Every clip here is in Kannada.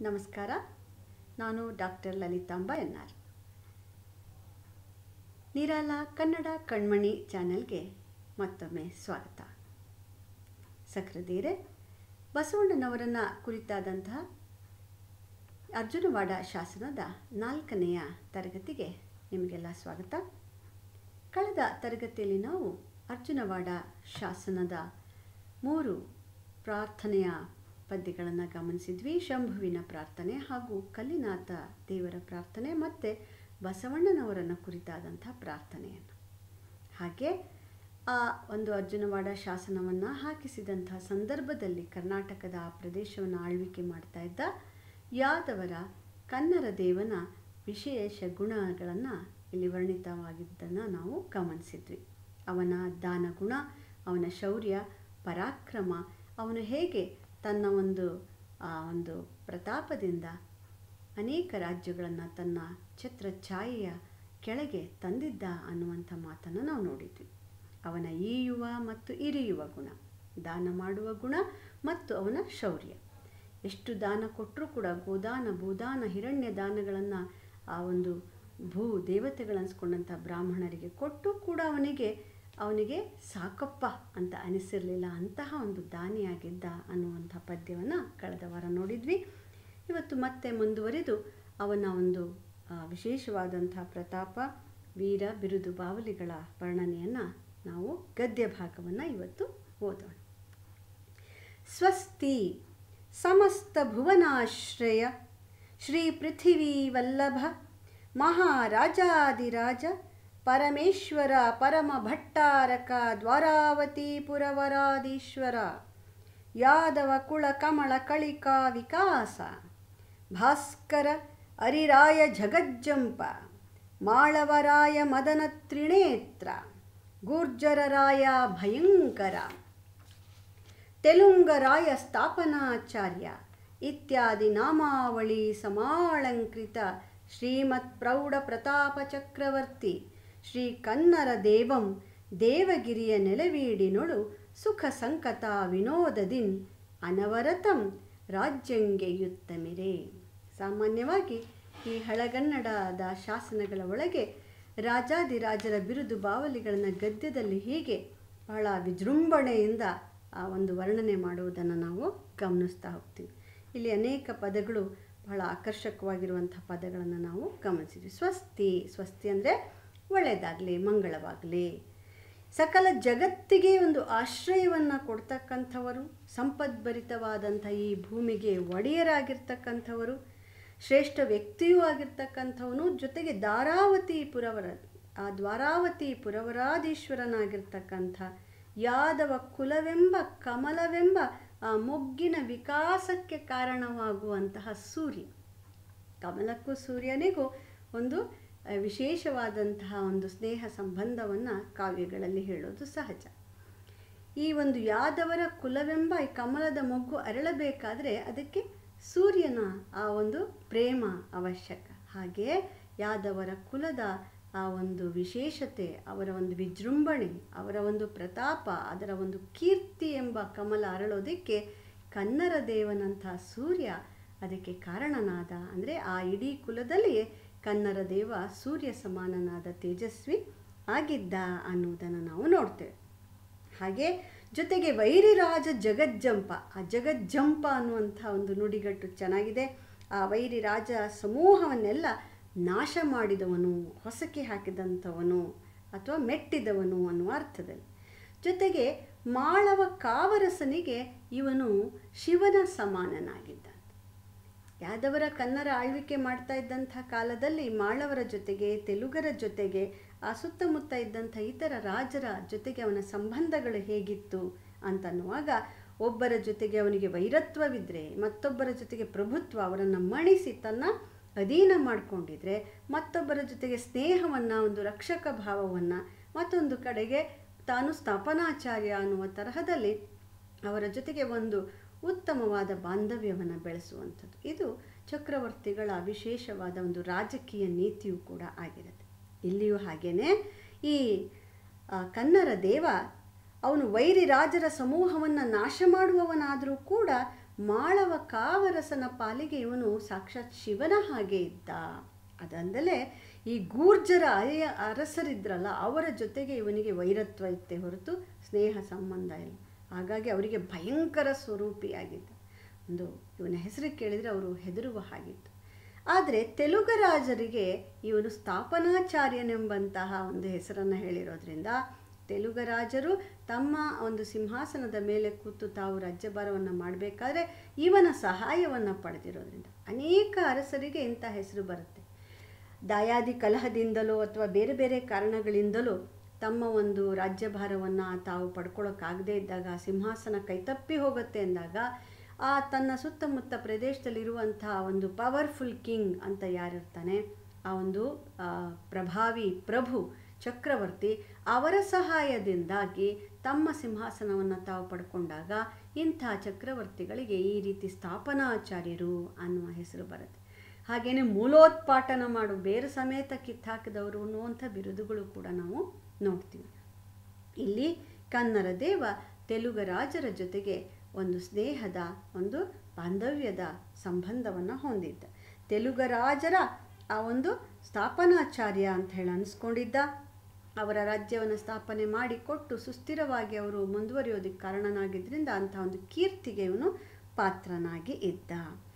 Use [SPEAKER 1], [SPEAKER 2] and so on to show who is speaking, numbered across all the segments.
[SPEAKER 1] ನಮಸ್ಕಾರ ನಾನು doctor Lalithamba N R Nirala Kannada Kanmani ಚಾನೆಲ್ಗೆ ಮತ್ತೊಮ್ಮೆ ಸ್ವಾಗತ ಸಕ್ರದೀರೆ ಬಸವಣ್ಣನವರನ್ನು ಕುರಿತಾದಂತಹ ಅರ್ಜುನವಾಡ ಶಾಸನದ ನಾಲ್ಕನೆಯ ತರಗತಿಗೆ ನಿಮಗೆಲ್ಲ ಸ್ವಾಗತ ಕಳೆದ ತರಗತಿಯಲ್ಲಿ ನಾವು ಅರ್ಜುನವಾಡ ಶಾಸನದ ಮೂರು ಪ್ರಾರ್ಥನೆಯ ಪದ್ಯಗಳನ್ನು ಗಮನಿಸಿದ್ವಿ ಶಂಭುವಿನ ಪ್ರಾರ್ಥನೆ ಹಾಗೂ ಕಲ್ಲಿನಾಥ ದೇವರ ಪ್ರಾರ್ಥನೆ ಮತ್ತು ಬಸವಣ್ಣನವರನ್ನು ಕುರಿತಾದಂಥ ಪ್ರಾರ್ಥನೆಯನ್ನು ಹಾಗೆ ಆ ಒಂದು ಅರ್ಜುನವಾಡ ಶಾಸನವನ್ನು ಹಾಕಿಸಿದಂಥ ಸಂದರ್ಭದಲ್ಲಿ ಕರ್ನಾಟಕದ ಆ ಪ್ರದೇಶವನ್ನು ಆಳ್ವಿಕೆ ಮಾಡ್ತಾ ಇದ್ದ ಯಾದವರ ಕನ್ನಡ ದೇವನ ವಿಶೇಷ ಗುಣಗಳನ್ನು ಇಲ್ಲಿ ವರ್ಣಿತವಾಗಿದ್ದನ್ನು ನಾವು ಗಮನಿಸಿದ್ವಿ ಅವನ ದಾನ ಗುಣ ಅವನ ಶೌರ್ಯ ಪರಾಕ್ರಮ ಅವನು ಹೇಗೆ ತನ್ನ ಒಂದು ಆ ಒಂದು ಪ್ರತಾಪದಿಂದ ಅನೇಕ ರಾಜ್ಯಗಳನ್ನು ತನ್ನ ಛತ್ರ ಛಾಯೆಯ ಕೆಳಗೆ ತಂದಿದ್ದ ಅನ್ನುವಂಥ ಮಾತನ್ನು ನಾವು ನೋಡಿದ್ವಿ ಅವನ ಈಯುವ ಮತ್ತು ಇರಿಯುವ ಗುಣ ದಾನ ಮಾಡುವ ಗುಣ ಮತ್ತು ಅವನ ಶೌರ್ಯ ಎಷ್ಟು ದಾನ ಕೊಟ್ಟರೂ ಕೂಡ ಗೋದಾನ ಭೂದಾನ ಹಿರಣ್ಯ ದಾನಗಳನ್ನು ಆ ಒಂದು ಭೂ ದೇವತೆಗಳನ್ಸ್ಕೊಂಡಂಥ ಬ್ರಾಹ್ಮಣರಿಗೆ ಕೊಟ್ಟು ಕೂಡ ಅವನಿಗೆ ಅವನಿಗೆ ಸಾಕಪ್ಪ ಅಂತ ಅನಿಸಿರಲಿಲ್ಲ ಅಂತಹ ಒಂದು ದಾನಿಯಾಗಿದ್ದ ಅನ್ನುವಂಥ ಪದ್ಯವನ್ನು ಕಳೆದ ವಾರ ನೋಡಿದ್ವಿ ಇವತ್ತು ಮತ್ತೆ ಮುಂದುವರಿದು ಅವನ ಒಂದು ವಿಶೇಷವಾದಂಥ ಪ್ರತಾಪ ವೀರ ಬಿರುದು ಬಾವಲಿಗಳ ವರ್ಣನೆಯನ್ನು ನಾವು ಗದ್ಯ ಭಾಗವನ್ನು ಇವತ್ತು ಓದೋಣ ಸ್ವಸ್ತಿ ಸಮಸ್ತ ಭುವನಾಶ್ರಯ ಶ್ರೀ ಪೃಥಿವೀ ವಲ್ಲಭ ಮಹಾರಾಜಾದಿರಾಜ ಪರಮೇಶ್ವರ ಪರಮ ಭಟ್ಟಾರಕ ದ್ವಾರಾವತೀಪುರವರಾದೀಶ್ವರ ಯಾದವ ಕುಳ ಕಮಳ ಕಳಿಕಾ ವಿಕಾಸ ಭಾಸ್ಕರ ಅರಿರಾಯ ಜಗಜ್ಜಂಪ ಮಾಳವರಾಯ ಮದನ ತ್ರಿನೇತ್ರ ಗೂರ್ಜರರಾಯ ಭಯಂಕರ ತೆಲುಂಗರಾಯ ಸ್ಥಾಪನಾಚಾರ್ಯ ಇತ್ಯಾದಿ ನಾಮಾವಳಿ ಸಮಾಳಂಕೃತ ಶ್ರೀಮತ್ ಪ್ರೌಢ ಪ್ರತಾಪ ಚಕ್ರವರ್ತಿ ಶ್ರೀ ಕನ್ನರ ದೇವಂ ದೇವಗಿರಿಯ ನೆಲವೀಡಿನೊಳು ಸುಖ ಸಂಕತ ವಿನೋದದಿನ್ ಅನವರತಂ ರಾಜ್ಯಂಗೆಯುತ್ತಮಿರೆ ಸಾಮಾನ್ಯವಾಗಿ ಈ ಹಳಗನ್ನಡದ ಶಾಸನಗಳ ಒಳಗೆ ರಾಜಾದಿರಾಜರ ಬಿರುದು ಬಾವಲಿಗಳನ್ನು ಗದ್ಯದಲ್ಲಿ ಹೀಗೆ ಬಹಳ ವಿಜೃಂಭಣೆಯಿಂದ ಆ ಒಂದು ವರ್ಣನೆ ಮಾಡುವುದನ್ನು ನಾವು ಗಮನಿಸ್ತಾ ಹೋಗ್ತೀವಿ ಇಲ್ಲಿ ಅನೇಕ ಪದಗಳು ಬಹಳ ಆಕರ್ಷಕವಾಗಿರುವಂಥ ಪದಗಳನ್ನು ನಾವು ಗಮನಿಸಿದ್ವಿ ಸ್ವಸ್ತಿ ಸ್ವಸ್ತಿ ಅಂದರೆ ಒಳ್ಳೆಯದಾಗಲಿ ಮಂಗಳವಾಗಲಿ ಸಕಲ ಜಗತ್ತಿಗೆ ಒಂದು ಆಶ್ರಯವನ್ನು ಕೊಡ್ತಕ್ಕಂಥವರು ಸಂಪದ್ಭರಿತವಾದಂಥ ಈ ಭೂಮಿಗೆ ಒಡೆಯರಾಗಿರ್ತಕ್ಕಂಥವರು ಶ್ರೇಷ್ಠ ವ್ಯಕ್ತಿಯೂ ಆಗಿರ್ತಕ್ಕಂಥವನು ಜೊತೆಗೆ ದಾರಾವತಿ ಪುರವರ ಆ ದ್ವಾರಾವತಿ ಪುರವರಾಧೀಶ್ವರನಾಗಿರ್ತಕ್ಕಂಥ ಯಾದವ ಕುಲವೆಂಬ ಕಮಲವೆಂಬ ಆ ಮೊಗ್ಗಿನ ವಿಕಾಸಕ್ಕೆ ಕಾರಣವಾಗುವಂತಹ ಸೂರ್ಯ ಕಮಲಕ್ಕೂ ಸೂರ್ಯನಿಗೂ ಒಂದು ವಿಶೇಷವಾದಂತಹ ಒಂದು ಸ್ನೇಹ ಸಂಬಂಧವನ್ನು ಕಾವ್ಯಗಳಲ್ಲಿ ಹೇಳೋದು ಸಹಜ ಈ ಒಂದು ಯಾದವರ ಕುಲವೆಂಬ ಈ ಕಮಲದ ಮೊಗ್ಗು ಅರಳಬೇಕಾದ್ರೆ ಅದಕ್ಕೆ ಸೂರ್ಯನ ಆ ಒಂದು ಪ್ರೇಮ ಅವಶ್ಯಕ ಹಾಗೆಯೇ ಯಾದವರ ಕುಲದ ಆ ಒಂದು ವಿಶೇಷತೆ ಅವರ ಒಂದು ವಿಜೃಂಭಣೆ ಅವರ ಒಂದು ಪ್ರತಾಪ ಅದರ ಒಂದು ಕೀರ್ತಿ ಎಂಬ ಕಮಲ ಅರಳೋದಕ್ಕೆ ಕನ್ನಡ ದೇವನಂಥ ಸೂರ್ಯ ಅದಕ್ಕೆ ಕಾರಣನಾದ ಅಂದರೆ ಆ ಇಡೀ ಕುಲದಲ್ಲಿಯೇ ಕನ್ನಡ ದೇವ ಸೂರ್ಯ ಸಮಾನನಾದ ತೇಜಸ್ವಿ ಆಗಿದ್ದ ಅನ್ನುವುದನ್ನು ನಾವು ನೋಡ್ತೇವೆ ಹಾಗೆ ಜೊತೆಗೆ ವೈರಿರಾಜ ಜಗಜ್ಜಂಪ ಆ ಜಗಜ್ಜಂಪ ಅನ್ನುವಂಥ ಒಂದು ನುಡಿಗಟ್ಟು ಚೆನ್ನಾಗಿದೆ ಆ ವೈರಿರಾಜ ಸಮೂಹವನ್ನೆಲ್ಲ ನಾಶ ಮಾಡಿದವನು ಹೊಸಕಿ ಹಾಕಿದಂಥವನು ಅಥವಾ ಮೆಟ್ಟಿದವನು ಅನ್ನುವ ಅರ್ಥದಲ್ಲಿ ಜೊತೆಗೆ ಮಾಳವ ಕಾವರಸನಿಗೆ ಇವನು ಶಿವನ ಸಮಾನನಾಗಿದ್ದ ಯಾದವರ ಕನ್ನಡ ಆಳ್ವಿಕೆ ಮಾಡ್ತಾ ಇದ್ದಂಥ ಕಾಲದಲ್ಲಿ ಮಾಳವರ ಜೊತೆಗೆ ತೆಲುಗರ ಜೊತೆಗೆ ಆ ಸುತ್ತಮುತ್ತ ಇದ್ದಂಥ ಇತರ ರಾಜರ ಜೊತೆಗೆ ಅವನ ಸಂಬಂಧಗಳು ಹೇಗಿತ್ತು ಅಂತನ್ನುವಾಗ ಒಬ್ಬರ ಜೊತೆಗೆ ಅವನಿಗೆ ವೈರತ್ವವಿದ್ದರೆ ಮತ್ತೊಬ್ಬರ ಜೊತೆಗೆ ಪ್ರಭುತ್ವ ಅವರನ್ನು ಮಣಿಸಿ ತನ್ನ ಅಧೀನ ಮಾಡಿಕೊಂಡಿದ್ರೆ ಮತ್ತೊಬ್ಬರ ಜೊತೆಗೆ ಸ್ನೇಹವನ್ನು ಒಂದು ರಕ್ಷಕ ಭಾವವನ್ನು ಮತ್ತೊಂದು ಕಡೆಗೆ ತಾನು ಸ್ಥಾಪನಾಚಾರ್ಯ ಅನ್ನುವ ತರಹದಲ್ಲಿ ಅವರ ಜೊತೆಗೆ ಒಂದು ಉತ್ತಮವಾದ ಬಾಂಧವ್ಯವನ್ನು ಬೆಳೆಸುವಂಥದ್ದು ಇದು ಚಕ್ರವರ್ತಿಗಳ ವಿಶೇಷವಾದ ಒಂದು ರಾಜಕೀಯ ನೀತಿಯೂ ಕೂಡ ಆಗಿರುತ್ತೆ ಇಲ್ಲಿಯೂ ಹಾಗೇನೆ ಈ ಕನ್ನಡ ದೇವ ಅವನು ವೈರಿ ರಾಜರ ಸಮೂಹವನ್ನು ನಾಶ ಮಾಡುವವನಾದರೂ ಕೂಡ ಮಾಳವ ಕಾವರಸನ ಪಾಲಿಗೆ ಇವನು ಸಾಕ್ಷಾತ್ ಶಿವನ ಹಾಗೆ ಇದ್ದ ಅದಲ್ಲದೆ ಈ ಗೂರ್ಜರ ಅಯ ಅರಸರಿದ್ರಲ್ಲ ಅವರ ಜೊತೆಗೆ ಇವನಿಗೆ ವೈರತ್ವ ಇತ್ತೆ ಹೊರತು ಸ್ನೇಹ ಸಂಬಂಧ ಇಲ್ಲ ಹಾಗಾಗಿ ಅವರಿಗೆ ಭಯಂಕರ ಸ್ವರೂಪಿಯಾಗಿದ್ದ ಒಂದು ಇವನ ಹೆಸರು ಕೇಳಿದರೆ ಅವರು ಹೆದರುವ ಹಾಗಿತ್ತು ಆದರೆ ತೆಲುಗರಾಜರಿಗೆ ಇವನು ಸ್ಥಾಪನಾಚಾರ್ಯನೆಂಬಂತಹ ಒಂದು ಹೆಸರನ್ನು ಹೇಳಿರೋದ್ರಿಂದ ತೆಲುಗರಾಜರು ತಮ್ಮ ಒಂದು ಸಿಂಹಾಸನದ ಮೇಲೆ ಕೂತು ತಾವು ರಾಜ್ಯಭಾರವನ್ನು ಮಾಡಬೇಕಾದ್ರೆ ಇವನ ಸಹಾಯವನ್ನು ಪಡೆದಿರೋದ್ರಿಂದ ಅನೇಕ ಅರಸರಿಗೆ ಇಂಥ ಹೆಸರು ಬರುತ್ತೆ ದಾಯಾದಿ ಕಲಹದಿಂದಲೋ ಅಥವಾ ಬೇರೆ ಬೇರೆ ಕಾರಣಗಳಿಂದಲೋ ತಮ್ಮ ಒಂದು ರಾಜ್ಯಭಾರವನ್ನು ತಾವು ಪಡ್ಕೊಳ್ಳೋಕ್ಕಾಗದೇ ಇದ್ದಾಗ ಸಿಂಹಾಸನ ಕೈತಪ್ಪಿ ಹೋಗುತ್ತೆ ಅಂದಾಗ ಆ ತನ್ನ ಸುತ್ತಮುತ್ತ ಪ್ರದೇಶದಲ್ಲಿರುವಂಥ ಒಂದು ಪವರ್ಫುಲ್ ಕಿಂಗ್ ಅಂತ ಯಾರಿರ್ತಾನೆ ಆ ಒಂದು ಆ, ಪ್ರಭಾವಿ ಪ್ರಭು ಚಕ್ರವರ್ತಿ ಅವರ ಸಹಾಯದಿಂದಾಗಿ ತಮ್ಮ ಸಿಂಹಾಸನವನ್ನು ತಾವು ಪಡ್ಕೊಂಡಾಗ ಇಂಥ ಚಕ್ರವರ್ತಿಗಳಿಗೆ ಈ ರೀತಿ ಸ್ಥಾಪನಾಚಾರ್ಯರು ಅನ್ನುವ ಹೆಸರು ಬರುತ್ತೆ ಹಾಗೆಯೇ ಮೂಲೋತ್ಪಾಟನ ಮಾಡು ಬೇರು ಸಮೇತ ಕಿತ್ತಾಕಿದವರು ಅನ್ನುವಂಥ ಬಿರುದುಗಳು ಕೂಡ ನಾವು ನೋಡ್ತೀವಿ ಇಲ್ಲಿ ಕನ್ನಡ ದೇವ ತೆಲುಗರಾಜರ ಜೊತೆಗೆ ಒಂದು ಸ್ನೇಹದ ಒಂದು ಬಾಂಧವ್ಯದ ಸಂಬಂಧವನ್ನು ಹೊಂದಿದ್ದ ತೆಲುಗರಾಜರ ಆ ಒಂದು ಸ್ಥಾಪನಾಚಾರ್ಯ ಅಂತ ಹೇಳಿ ಅನಿಸ್ಕೊಂಡಿದ್ದ ಅವರ ರಾಜ್ಯವನ್ನು ಸ್ಥಾಪನೆ ಮಾಡಿಕೊಟ್ಟು ಸುಸ್ಥಿರವಾಗಿ ಅವರು ಮುಂದುವರಿಯೋದಕ್ಕೆ ಕಾರಣನಾಗಿದ್ದರಿಂದ ಅಂಥ ಒಂದು ಕೀರ್ತಿಗೆ ಇವನು ಪಾತ್ರನಾಗಿ ಇದ್ದ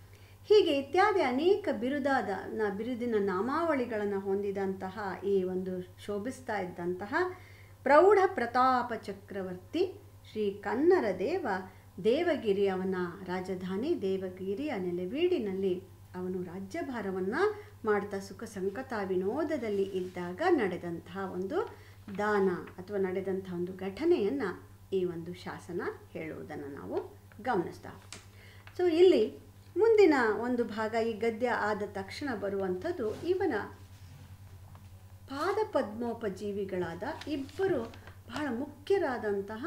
[SPEAKER 1] ಹೀಗೆ ಇತ್ಯಾದಿ ಅನೇಕ ಬಿರುದಾದ ನ ಬಿರುದಿನ ನಾಮಾವಳಿಗಳನ್ನು ಹೊಂದಿದಂತಹ ಈ ಒಂದು ಶೋಭಿಸ್ತಾ ಇದ್ದಂತಹ ಪ್ರೌಢ ಪ್ರತಾಪ ಚಕ್ರವರ್ತಿ ಶ್ರೀ ಕನ್ನರ ದೇವ ದೇವಗಿರಿ ಅವನ ರಾಜಧಾನಿ ದೇವಗಿರಿಯ ನೆಲೆವೀಡಿನಲ್ಲಿ ಅವನು ರಾಜ್ಯಭಾರವನ್ನು ಮಾಡ್ತಾ ಸುಖ ಸಂಕಟ ವಿನೋದದಲ್ಲಿ ಇದ್ದಾಗ ನಡೆದಂತಹ ಒಂದು ದಾನ ಅಥವಾ ನಡೆದಂತಹ ಒಂದು ಘಟನೆಯನ್ನು ಈ ಒಂದು ಶಾಸನ ಹೇಳುವುದನ್ನು ನಾವು ಗಮನಿಸ್ತಾ ಹೋಗ್ತೀವಿ ಸೊ ಇಲ್ಲಿ ಮುಂದಿನ ಒಂದು ಭಾಗ ಈ ಗದ್ಯ ಆದ ತಕ್ಷಣ ಬರುವಂಥದ್ದು ಇವನ ಪಾದ ಪದ್ಮೋಪಜೀವಿಗಳಾದ ಇಬ್ಬರು ಬಹಳ ಮುಖ್ಯರಾದಂತಹ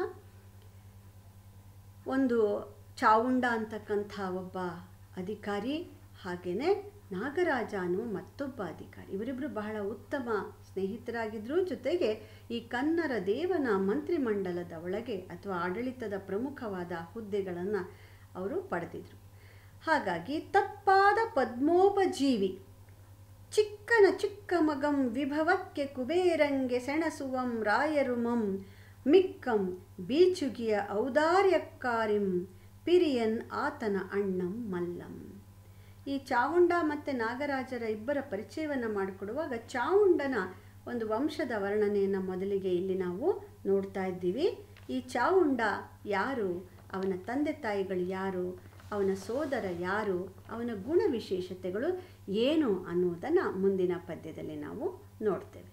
[SPEAKER 1] ಒಂದು ಚಾವುಂಡ ಅಂತಕ್ಕಂಥ ಒಬ್ಬ ಅಧಿಕಾರಿ ಹಾಗೆಯೇ ನಾಗರಾಜ ಅನ್ನುವ ಮತ್ತೊಬ್ಬ ಅಧಿಕಾರಿ ಇವರಿಬ್ಬರು ಬಹಳ ಉತ್ತಮ ಸ್ನೇಹಿತರಾಗಿದ್ದರೂ ಜೊತೆಗೆ ಈ ಕನ್ನಡ ದೇವನ ಮಂತ್ರಿಮಂಡಲದ ಒಳಗೆ ಅಥವಾ ಆಡಳಿತದ ಪ್ರಮುಖವಾದ ಹುದ್ದೆಗಳನ್ನು ಅವರು ಪಡೆದಿದ್ರು ಹಾಗಾಗಿ ತಪ್ಪಾದ ಪದ್ಮೋಪಜೀವಿ ಚಿಕ್ಕನ ಚಿಕ್ಕ ಮಗಂ ವಿಭವಕ್ಕೆ ಕುಬೇರಂಗೆ ಸೆಣಸುವಂ ರಾಯರುಮಂ ಮಿಕ್ಕಂ ಬೀಚುಗಿಯ ಔದಾರ್ಯಕ್ಕಾರಿಂ ಪಿರಿಯನ್ ಆತನ ಅಣ್ಣಂ ಮಲ್ಲಂ ಈ ಚಾವುಂಡ ಮತ್ತು ನಾಗರಾಜರ ಇಬ್ಬರ ಪರಿಚಯವನ್ನು ಮಾಡಿಕೊಡುವಾಗ ಚಾವುಂಡನ ಒಂದು ವಂಶದ ವರ್ಣನೆಯನ್ನು ಮೊದಲಿಗೆ ಇಲ್ಲಿ ನಾವು ನೋಡ್ತಾ ಇದ್ದೀವಿ ಈ ಚಾವುಂಡ ಯಾರು ಅವನ ತಂದೆ ತಾಯಿಗಳು ಯಾರು ಅವನ ಸೋದರ ಯಾರು ಅವನ ಗುಣ ವಿಶೇಷತೆಗಳು ಏನು ಅನ್ನುವುದನ್ನು ಮುಂದಿನ ಪದ್ಯದಲ್ಲಿ ನಾವು ನೋಡ್ತೇವೆ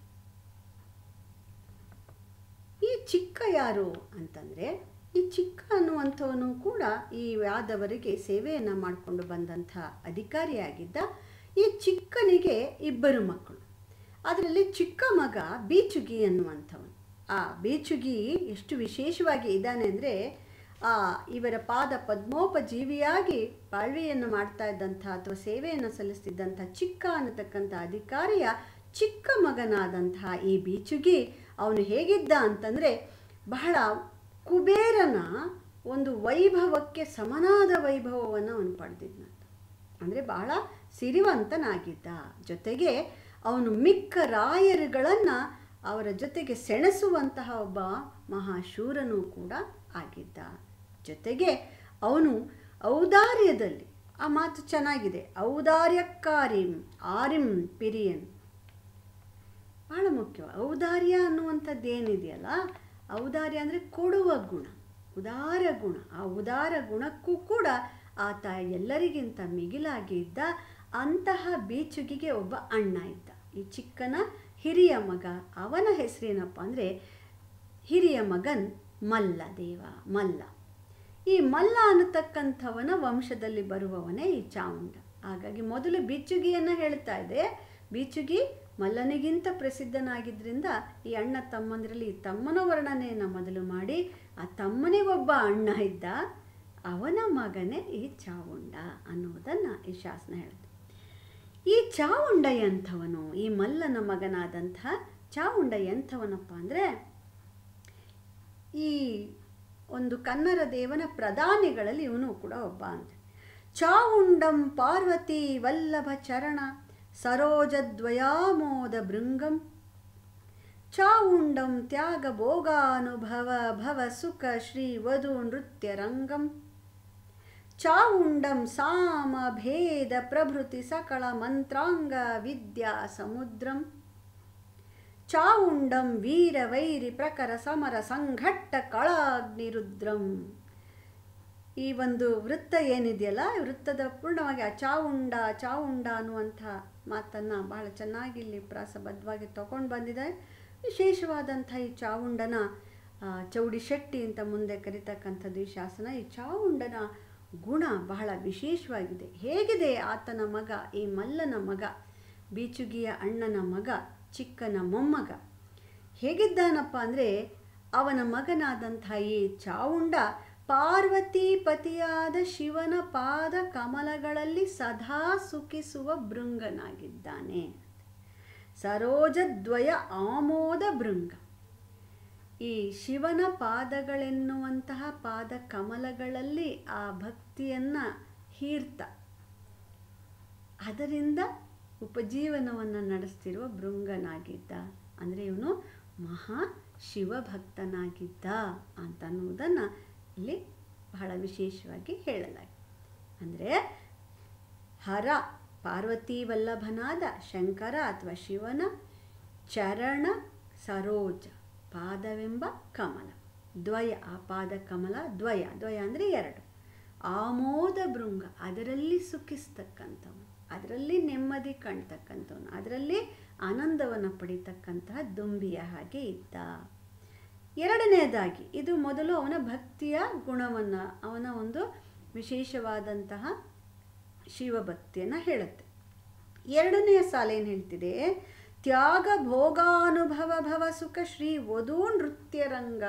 [SPEAKER 1] ಈ ಚಿಕ್ಕ ಯಾರು ಅಂತಂದರೆ ಈ ಚಿಕ್ಕ ಅನ್ನುವಂಥವನು ಕೂಡ ಈ ಯಾದವರಿಗೆ ಸೇವೆಯನ್ನು ಮಾಡಿಕೊಂಡು ಬಂದಂಥ ಅಧಿಕಾರಿಯಾಗಿದ್ದ ಈ ಚಿಕ್ಕನಿಗೆ ಇಬ್ಬರು ಮಕ್ಕಳು ಅದರಲ್ಲಿ ಚಿಕ್ಕ ಮಗ ಬೀಚುಗಿ ಅನ್ನುವಂಥವನು ಆ ಬೀಚುಗಿ ಎಷ್ಟು ವಿಶೇಷವಾಗಿ ಇದ್ದಾನೆ ಅಂದರೆ ಆ ಇವರ ಪಾದ ಪದ್ಮೋಪಜೀವಿಯಾಗಿ ಬಾಳ್ವೆಯನ್ನು ಮಾಡ್ತಾ ಇದ್ದಂಥ ಅಥವಾ ಸೇವೆಯನ್ನು ಸಲ್ಲಿಸ್ತಿದ್ದಂಥ ಚಿಕ್ಕ ಅನ್ನತಕ್ಕಂಥ ಅಧಿಕಾರಿಯ ಚಿಕ್ಕ ಮಗನಾದಂತಹ ಈ ಬೀಚುಗಿ ಅವನು ಹೇಗಿದ್ದ ಅಂತಂದರೆ ಬಹಳ ಕುಬೇರನ ಒಂದು ವೈಭವಕ್ಕೆ ಸಮನಾದ ವೈಭವವನ್ನು ಅವನು ಪಡೆದಿದ್ನಂತ ಅಂದರೆ ಬಹಳ ಸಿರಿವಂತನಾಗಿದ್ದ ಜೊತೆಗೆ ಅವನು ಮಿಕ್ಕ ರಾಯರುಗಳನ್ನು ಅವರ ಜೊತೆಗೆ ಸೆಣಸುವಂತಹ ಒಬ್ಬ ಮಹಾಶೂರನೂ ಕೂಡ ಆಗಿದ್ದ ಜೊತೆಗೆ ಅವನು ಔದಾರ್ಯದಲ್ಲಿ ಆ ಮಾತು ಚೆನ್ನಾಗಿದೆ ಔದಾರ್ಯಕ್ಕಾರಿಂ ಆರಿಂ ಪಿರಿಯನ್ ಬಹಳ ಮುಖ್ಯ ಔದಾರ್ಯ ಅನ್ನುವಂಥದ್ದು ಏನಿದೆಯಲ್ಲ ಔದಾರ್ಯ ಅಂದರೆ ಕೊಡುವ ಗುಣ ಉದಾರ ಗುಣ ಆ ಉದಾರ ಗುಣಕ್ಕೂ ಕೂಡ ಆತ ಎಲ್ಲರಿಗಿಂತ ಮಿಗಿಲಾಗಿ ಇದ್ದ ಅಂತಹ ಬೀಚುಗಿಗೆ ಒಬ್ಬ ಅಣ್ಣ ಇದ್ದ ಈ ಚಿಕ್ಕನ ಹಿರಿಯ ಮಗ ಅವನ ಹೆಸರೇನಪ್ಪ ಅಂದರೆ ಹಿರಿಯ ಮಗನ್ ಮಲ್ಲ ದೇವ ಮಲ್ಲ ಈ ಮಲ್ಲ ಅನ್ನತಕ್ಕಂಥವನ ವಂಶದಲ್ಲಿ ಬರುವವನೇ ಈ ಚಾವುಂಡ ಹಾಗಾಗಿ ಮೊದಲು ಬಿಚ್ಚುಗಿಯನ್ನು ಹೇಳ್ತಾ ಇದೆ ಬೀಚುಗಿ ಮಲ್ಲನಿಗಿಂತ ಪ್ರಸಿದ್ಧನಾಗಿದ್ದರಿಂದ ಈ ಅಣ್ಣ ತಮ್ಮಂದರಲ್ಲಿ ಈ ತಮ್ಮನ ವರ್ಣನೆಯನ್ನು ಮೊದಲು ಮಾಡಿ ಆ ತಮ್ಮನಿಗೊಬ್ಬ ಅಣ್ಣ ಇದ್ದ ಅವನ ಮಗನೇ ಈ ಚಾವುಂಡ ಅನ್ನುವುದನ್ನು ಈ ಶಾಸನ ಹೇಳುತ್ತೆ ಈ ಚಾವುಂಡ ಎಂಥವನು ಈ ಮಲ್ಲನ ಮಗನಾದಂಥ ಚಾವುಂಡ ಎಂಥವನಪ್ಪ ಅಂದರೆ ಈ ಒಂದು ಕನ್ನಡ ದೇವನ ಪ್ರಧಾನಿಗಳಲ್ಲಿ ಇವನು ಕೂಡ ಒಬ್ಬ ಅಂತ ಚಾವುಂಡಂ ಪಾರ್ವತಿ ವಲ್ಲಭ ಚರಣ ಸರೋಜದ್ವಯಾಮೋದ ಭೃಂಗಂ ಚಾವುಂಡಂ ತ್ಯಾಗ ಭೋಗಾನುಭವ ಭವ ಸುಖ ಶ್ರೀ ವಧು ನೃತ್ಯ ರಂಗಂ ಚಾವುಂಡಂ ಸಾಮ ಭೇದ ಪ್ರಭೃತಿ ಸಕಳ ಮಂತ್ರಾಂಗ ವಿದ್ಯಾ ಸಮುದ್ರಂ ಚಾವುಂಡಂ ವೀರ ವೈರಿ ಪ್ರಕರ ಸಮರ ಸಂಘಟ್ಟ ಕಳಾಗ್ನಿರುದ್ರಂ ಈ ಒಂದು ವೃತ್ತ ಏನಿದೆಯಲ್ಲ ಈ ವೃತ್ತದ ಪೂರ್ಣವಾಗಿ ಆ ಚಾವುಂಡ ಚಾವುಂಡ ಅನ್ನುವಂಥ ಮಾತನ್ನು ಬಹಳ ಚೆನ್ನಾಗಿ ಇಲ್ಲಿ ಪ್ರಾಸಬದ್ಧವಾಗಿ ತಗೊಂಡು ಬಂದಿದ್ದಾರೆ ವಿಶೇಷವಾದಂಥ ಈ ಚಾವುಂಡನ ಆ, ಚೌಡಿ ಶೆಟ್ಟಿ ಅಂತ ಮುಂದೆ ಕರಿತಕ್ಕಂಥದ್ದು ಈ ಶಾಸನ ಈ ಚಾವುಂಡನ ಗುಣ ಬಹಳ ವಿಶೇಷವಾಗಿದೆ ಹೇಗಿದೆ ಆತನ ಮಗ ಈ ಮಲ್ಲನ ಮಗ ಬೀಚುಗಿಯ ಅಣ್ಣನ ಮಗ ಚಿಕ್ಕನ ಮೊಮ್ಮಗ ಹೇಗಿದ್ದಾನಪ್ಪ ಅಂದರೆ ಅವನ ಮಗನಾದಂಥ ಈ ಚಾವುಂಡ ಪಾರ್ವತಿ ಪತಿಯಾದ ಶಿವನ ಪಾದ ಕಮಲಗಳಲ್ಲಿ ಸದಾ ಸುಖಿಸುವ ಭೃಂಗನಾಗಿದ್ದಾನೆ ಸರೋಜದ್ವಯ ಆಮೋದ ಭೃಂಗ ಈ ಶಿವನ ಪಾದಗಳೆನ್ನುವಂತಹ ಪಾದ ಕಮಲಗಳಲ್ಲಿ ಆ ಭಕ್ತಿಯನ್ನು ಹೀರ್ತ ಅದರಿಂದ ಉಪಜೀವನವನ್ನು ನಡೆಸ್ತಿರುವ ಭೃಂಗನಾಗಿದ್ದ ಅಂದರೆ ಇವನು ಮಹಾ ಶಿವಭಕ್ತನಾಗಿದ್ದ ಅಂತ ಅನ್ನುವುದನ್ನು ಇಲ್ಲಿ ಬಹಳ ವಿಶೇಷವಾಗಿ ಹೇಳಲಾಗಿದೆ ಅಂದರೆ ಹರ ಪಾರ್ವತಿ ವಲ್ಲಭನಾದ ಶಂಕರ ಅಥವಾ ಶಿವನ ಚರಣ ಸರೋಜ ಪಾದವೆಂಬ ಕಮಲ ದ್ವಯ ಆ ಪಾದ ಕಮಲ ದ್ವಯ ದ್ವಯ ಅಂದರೆ ಎರಡು ಆಮೋದ ಭೃಂಗ ಅದರಲ್ಲಿ ಸುಖಿಸ್ತಕ್ಕಂಥವನು ಅದರಲ್ಲಿ ನೆಮ್ಮದಿ ಕಾಣ್ತಕ್ಕಂಥವನು ಅದರಲ್ಲಿ ಆನಂದವನ್ನು ಪಡಿತಕ್ಕಂತಹ ದುಂಬಿಯ ಹಾಗೆ ಇದ್ದ ಎರಡನೆಯದಾಗಿ ಇದು ಮೊದಲು ಅವನ ಭಕ್ತಿಯ ಗುಣವನ್ನು ಅವನ ಒಂದು ವಿಶೇಷವಾದಂತಹ ಶಿವಭಕ್ತಿಯನ್ನು ಹೇಳುತ್ತೆ ಎರಡನೆಯ ಸಾಲ ಏನು ಹೇಳ್ತಿದೆ ತ್ಯಾಗ ಭೋಗಾನುಭವ ಭವ ಸುಖ ಶ್ರೀ ವಧೂ ನೃತ್ಯ ರಂಗ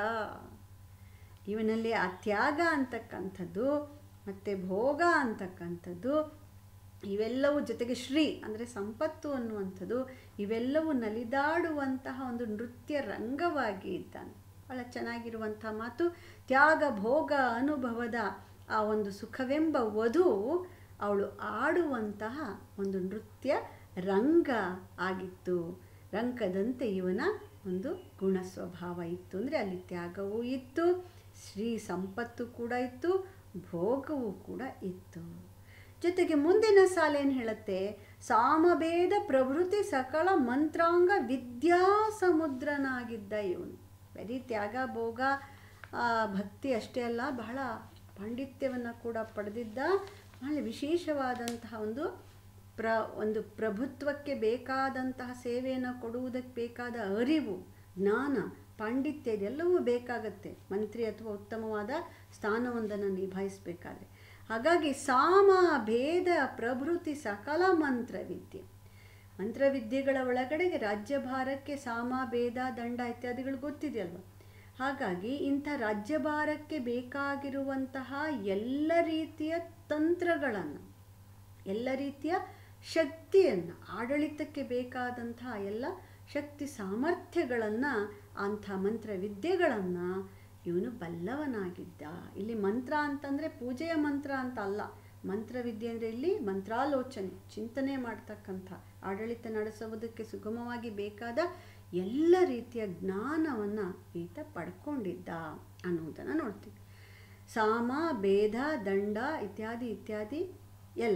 [SPEAKER 1] ಇವನಲ್ಲಿ ಆ ತ್ಯಾಗ ಅಂತಕ್ಕಂಥದ್ದು ಮತ್ತು ಭೋಗ ಅಂತಕ್ಕಂಥದ್ದು ಇವೆಲ್ಲವೂ ಜೊತೆಗೆ ಶ್ರೀ ಅಂದರೆ ಸಂಪತ್ತು ಅನ್ನುವಂಥದ್ದು ಇವೆಲ್ಲವೂ ನಲಿದಾಡುವಂತಹ ಒಂದು ನೃತ್ಯ ರಂಗವಾಗಿ ಇದ್ದಾನೆ ಭಾಳ ಚೆನ್ನಾಗಿರುವಂಥ ಮಾತು ತ್ಯಾಗ ಭೋಗ ಅನುಭವದ ಆ ಒಂದು ಸುಖವೆಂಬ ವಧು ಅವಳು ಆಡುವಂತಹ ಒಂದು ನೃತ್ಯ ರಂಗ ಆಗಿತ್ತು ರಂಗದಂತೆ ಇವನ ಒಂದು ಗುಣ ಸ್ವಭಾವ ಇತ್ತು ಅಂದರೆ ಅಲ್ಲಿ ತ್ಯಾಗವೂ ಇತ್ತು ಶ್ರೀ ಸಂಪತ್ತು ಕೂಡ ಇತ್ತು ಭೋಗವೂ ಕೂಡ ಇತ್ತು ಜೊತೆಗೆ ಮುಂದಿನ ಸಾಲ ಏನು ಹೇಳುತ್ತೆ ಸಾಮಭೇದ ಪ್ರಭೃತಿ ಸಕಲ ಮಂತ್ರಾಂಗ ವಿದ್ಯಾ ಸಮುದ್ರನಾಗಿದ್ದ ಇವನು ಬರೀ ತ್ಯಾಗ ಭೋಗ ಆ, ಭಕ್ತಿ ಅಷ್ಟೇ ಅಲ್ಲ ಬಹಳ ಪಾಂಡಿತ್ಯವನ್ನು ಕೂಡ ಪಡೆದಿದ್ದ ಬಹಳ ವಿಶೇಷವಾದಂತಹ ಒಂದು ಪ್ರ ಒಂದು ಪ್ರಭುತ್ವಕ್ಕೆ ಬೇಕಾದಂತಹ ಸೇವೆಯನ್ನು ಕೊಡುವುದಕ್ಕೆ ಬೇಕಾದ ಅರಿವು ಜ್ಞಾನ ಪಾಂಡಿತ್ಯ ಇದೆಲ್ಲವೂ ಬೇಕಾಗತ್ತೆ ಮಂತ್ರಿ ಅಥವಾ ಉತ್ತಮವಾದ ಸ್ಥಾನವೊಂದನ್ನು ನಿಭಾಯಿಸಬೇಕಾದ್ರೆ ಹಾಗಾಗಿ ಸಾಮ ಭೇದ ಪ್ರಭೃತಿ ಸಕಲ ಮಂತ್ರವಿದ್ಯೆ ಮಂತ್ರವಿದ್ಯೆಗಳ ಒಳಗಡೆಗೆ ರಾಜ್ಯಭಾರಕ್ಕೆ ಸಾಮ ಭೇದ ದಂಡ ಇತ್ಯಾದಿಗಳು ಗೊತ್ತಿದೆಯಲ್ವ ಹಾಗಾಗಿ ಇಂಥ ರಾಜ್ಯಭಾರಕ್ಕೆ ಬೇಕಾಗಿರುವಂತಹ ಎಲ್ಲ ರೀತಿಯ ತಂತ್ರಗಳನ್ನು ಎಲ್ಲ ರೀತಿಯ ಶಕ್ತಿಯನ್ನು ಆಡಳಿತಕ್ಕೆ ಬೇಕಾದಂತಹ ಎಲ್ಲ ಶಕ್ತಿ ಸಾಮರ್ಥ್ಯಗಳನ್ನು ಅಂಥ ಮಂತ್ರವಿದ್ಯೆಗಳನ್ನು ಇವನು ಬಲ್ಲವನಾಗಿದ್ದ ಇಲ್ಲಿ ಮಂತ್ರ ಅಂತಂದರೆ ಪೂಜೆಯ ಮಂತ್ರ ಅಂತ ಅಲ್ಲ ಮಂತ್ರವಿದ್ಯೆ ಅಂದರೆ ಇಲ್ಲಿ ಮಂತ್ರಾಲೋಚನೆ ಚಿಂತನೆ ಮಾಡ್ತಕ್ಕಂಥ ಆಡಳಿತ ನಡೆಸುವುದಕ್ಕೆ ಸುಗಮವಾಗಿ ಬೇಕಾದ ಎಲ್ಲ ರೀತಿಯ ಜ್ಞಾನವನ್ನು ಈತ ಪಡ್ಕೊಂಡಿದ್ದ ಅನ್ನುವುದನ್ನು ನೋಡ್ತೀವಿ ಸಾಮ ಭೇದ ದಂಡ ಇತ್ಯಾದಿ ಇತ್ಯಾದಿ ಎಲ್ಲ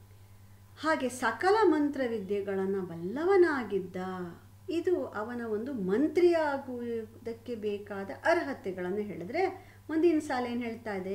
[SPEAKER 1] ಹಾಗೆ ಸಕಲ ಮಂತ್ರವಿದ್ಯೆಗಳನ್ನು ಬಲ್ಲವನಾಗಿದ್ದ ಇದು ಅವನ ಒಂದು ಮಂತ್ರಿಯಾಗುವುದಕ್ಕೆ ಬೇಕಾದ ಅರ್ಹತೆಗಳನ್ನು ಹೇಳಿದ್ರೆ ಮುಂದಿನ ಸಾಲ ಏನು ಹೇಳ್ತಾ ಇದೆ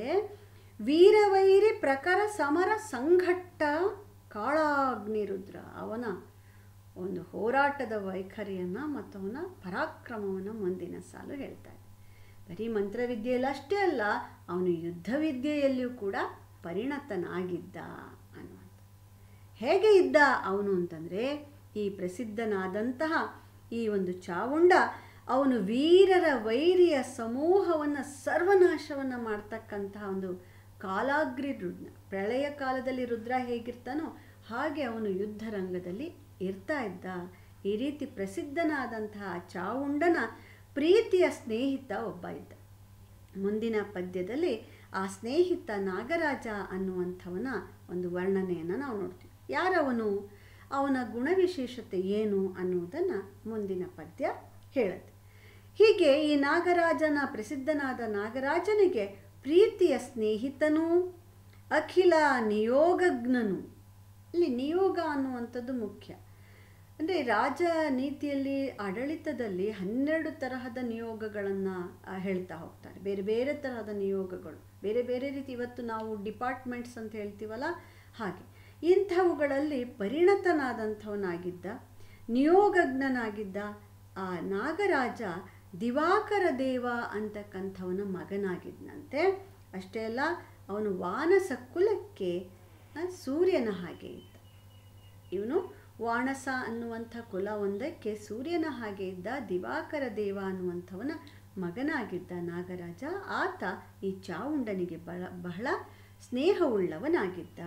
[SPEAKER 1] ವೀರವೈರಿ ಪ್ರಖರ ಸಮರ ಸಂಘಟ್ಟ ಕಾಳಾಗ್ನಿರುದ್ರ ಅವನ ಒಂದು ಹೋರಾಟದ ವೈಖರಿಯನ್ನು ಮತ್ತು ಅವನ ಪರಾಕ್ರಮವನ್ನು ಮುಂದಿನ ಸಾಲು ಹೇಳ್ತಾ ಇದೆ ಬರೀ ಮಂತ್ರವಿದ್ಯೆಯಲ್ಲಿ ಅಷ್ಟೇ ಅಲ್ಲ ಅವನು ಯುದ್ಧ ವಿದ್ಯೆಯಲ್ಲಿಯೂ ಕೂಡ ಪರಿಣತನಾಗಿದ್ದ ಅನ್ನುವಂಥ ಹೇಗೆ ಇದ್ದ ಅವನು ಅಂತಂದರೆ ಈ ಪ್ರಸಿದ್ಧನಾದಂತಹ ಈ ಒಂದು ಚಾವುಂಡ ಅವನು ವೀರರ ವೈರಿಯ ಸಮೂಹವನ್ನು ಸರ್ವನಾಶವನ್ನು ಮಾಡ್ತಕ್ಕಂತಹ ಒಂದು ಕಾಲಾಗ್ರಿ ರುದ್ರ ಪ್ರಳಯ ಕಾಲದಲ್ಲಿ ರುದ್ರ ಹೇಗಿರ್ತಾನೋ ಹಾಗೆ ಅವನು ಯುದ್ಧ ರಂಗದಲ್ಲಿ ಇರ್ತಾ ಇದ್ದ ಈ ರೀತಿ ಪ್ರಸಿದ್ಧನಾದಂತಹ ಚಾವುಂಡನ ಪ್ರೀತಿಯ ಸ್ನೇಹಿತ ಒಬ್ಬ ಇದ್ದ ಮುಂದಿನ ಪದ್ಯದಲ್ಲಿ ಆ ಸ್ನೇಹಿತ ನಾಗರಾಜ ಅನ್ನುವಂಥವನ ಒಂದು ವರ್ಣನೆಯನ್ನು ನಾವು ನೋಡ್ತೀವಿ ಯಾರವನು ಅವನ ಗುಣವಿಶೇಷತೆ ಏನು ಅನ್ನುವುದನ್ನು ಮುಂದಿನ ಪದ್ಯ ಹೇಳುತ್ತೆ ಹೀಗೆ ಈ ನಾಗರಾಜನ ಪ್ರಸಿದ್ಧನಾದ ನಾಗರಾಜನಿಗೆ ಪ್ರೀತಿಯ ಸ್ನೇಹಿತನೂ ಅಖಿಲ ನಿಯೋಗಜ್ಞನು ಇಲ್ಲಿ ನಿಯೋಗ ಅನ್ನುವಂಥದ್ದು ಮುಖ್ಯ ಅಂದರೆ ರಾಜನೀತಿಯಲ್ಲಿ ಆಡಳಿತದಲ್ಲಿ ಹನ್ನೆರಡು ತರಹದ ನಿಯೋಗಗಳನ್ನು ಹೇಳ್ತಾ ಹೋಗ್ತಾರೆ ಬೇರೆ ಬೇರೆ ತರಹದ ನಿಯೋಗಗಳು ಬೇರೆ ಬೇರೆ ರೀತಿ ಇವತ್ತು ನಾವು ಡಿಪಾರ್ಟ್ಮೆಂಟ್ಸ್ ಅಂತ ಹೇಳ್ತೀವಲ್ಲ ಹಾಗೆ ಇಂಥವುಗಳಲ್ಲಿ ಪರಿಣತನಾದಂಥವನಾಗಿದ್ದ ನಿಯೋಗಜ್ಞನಾಗಿದ್ದ ಆ ನಾಗರಾಜ ದಿವಾಕರ ದೇವ ಅಂತಕ್ಕಂಥವನ ಮಗನಾಗಿದ್ದಂತೆ ಅಷ್ಟೇ ಅಲ್ಲ ಅವನು ವಾನಸ ಕುಲಕ್ಕೆ ಸೂರ್ಯನ ಹಾಗೆ ಇದ್ದ ಇವನು ವಾಣಸ ಅನ್ನುವಂಥ ಕುಲ ಒಂದಕ್ಕೆ ಸೂರ್ಯನ ಹಾಗೆ ಇದ್ದ ದಿವಾಕರ ದೇವ ಅನ್ನುವಂಥವನ ಮಗನಾಗಿದ್ದ ನಾಗರಾಜ ಆತ ಈ ಚಾವುಂಡನಿಗೆ ಬಹಳ ಬಹಳ ಸ್ನೇಹವುಳ್ಳವನಾಗಿದ್ದ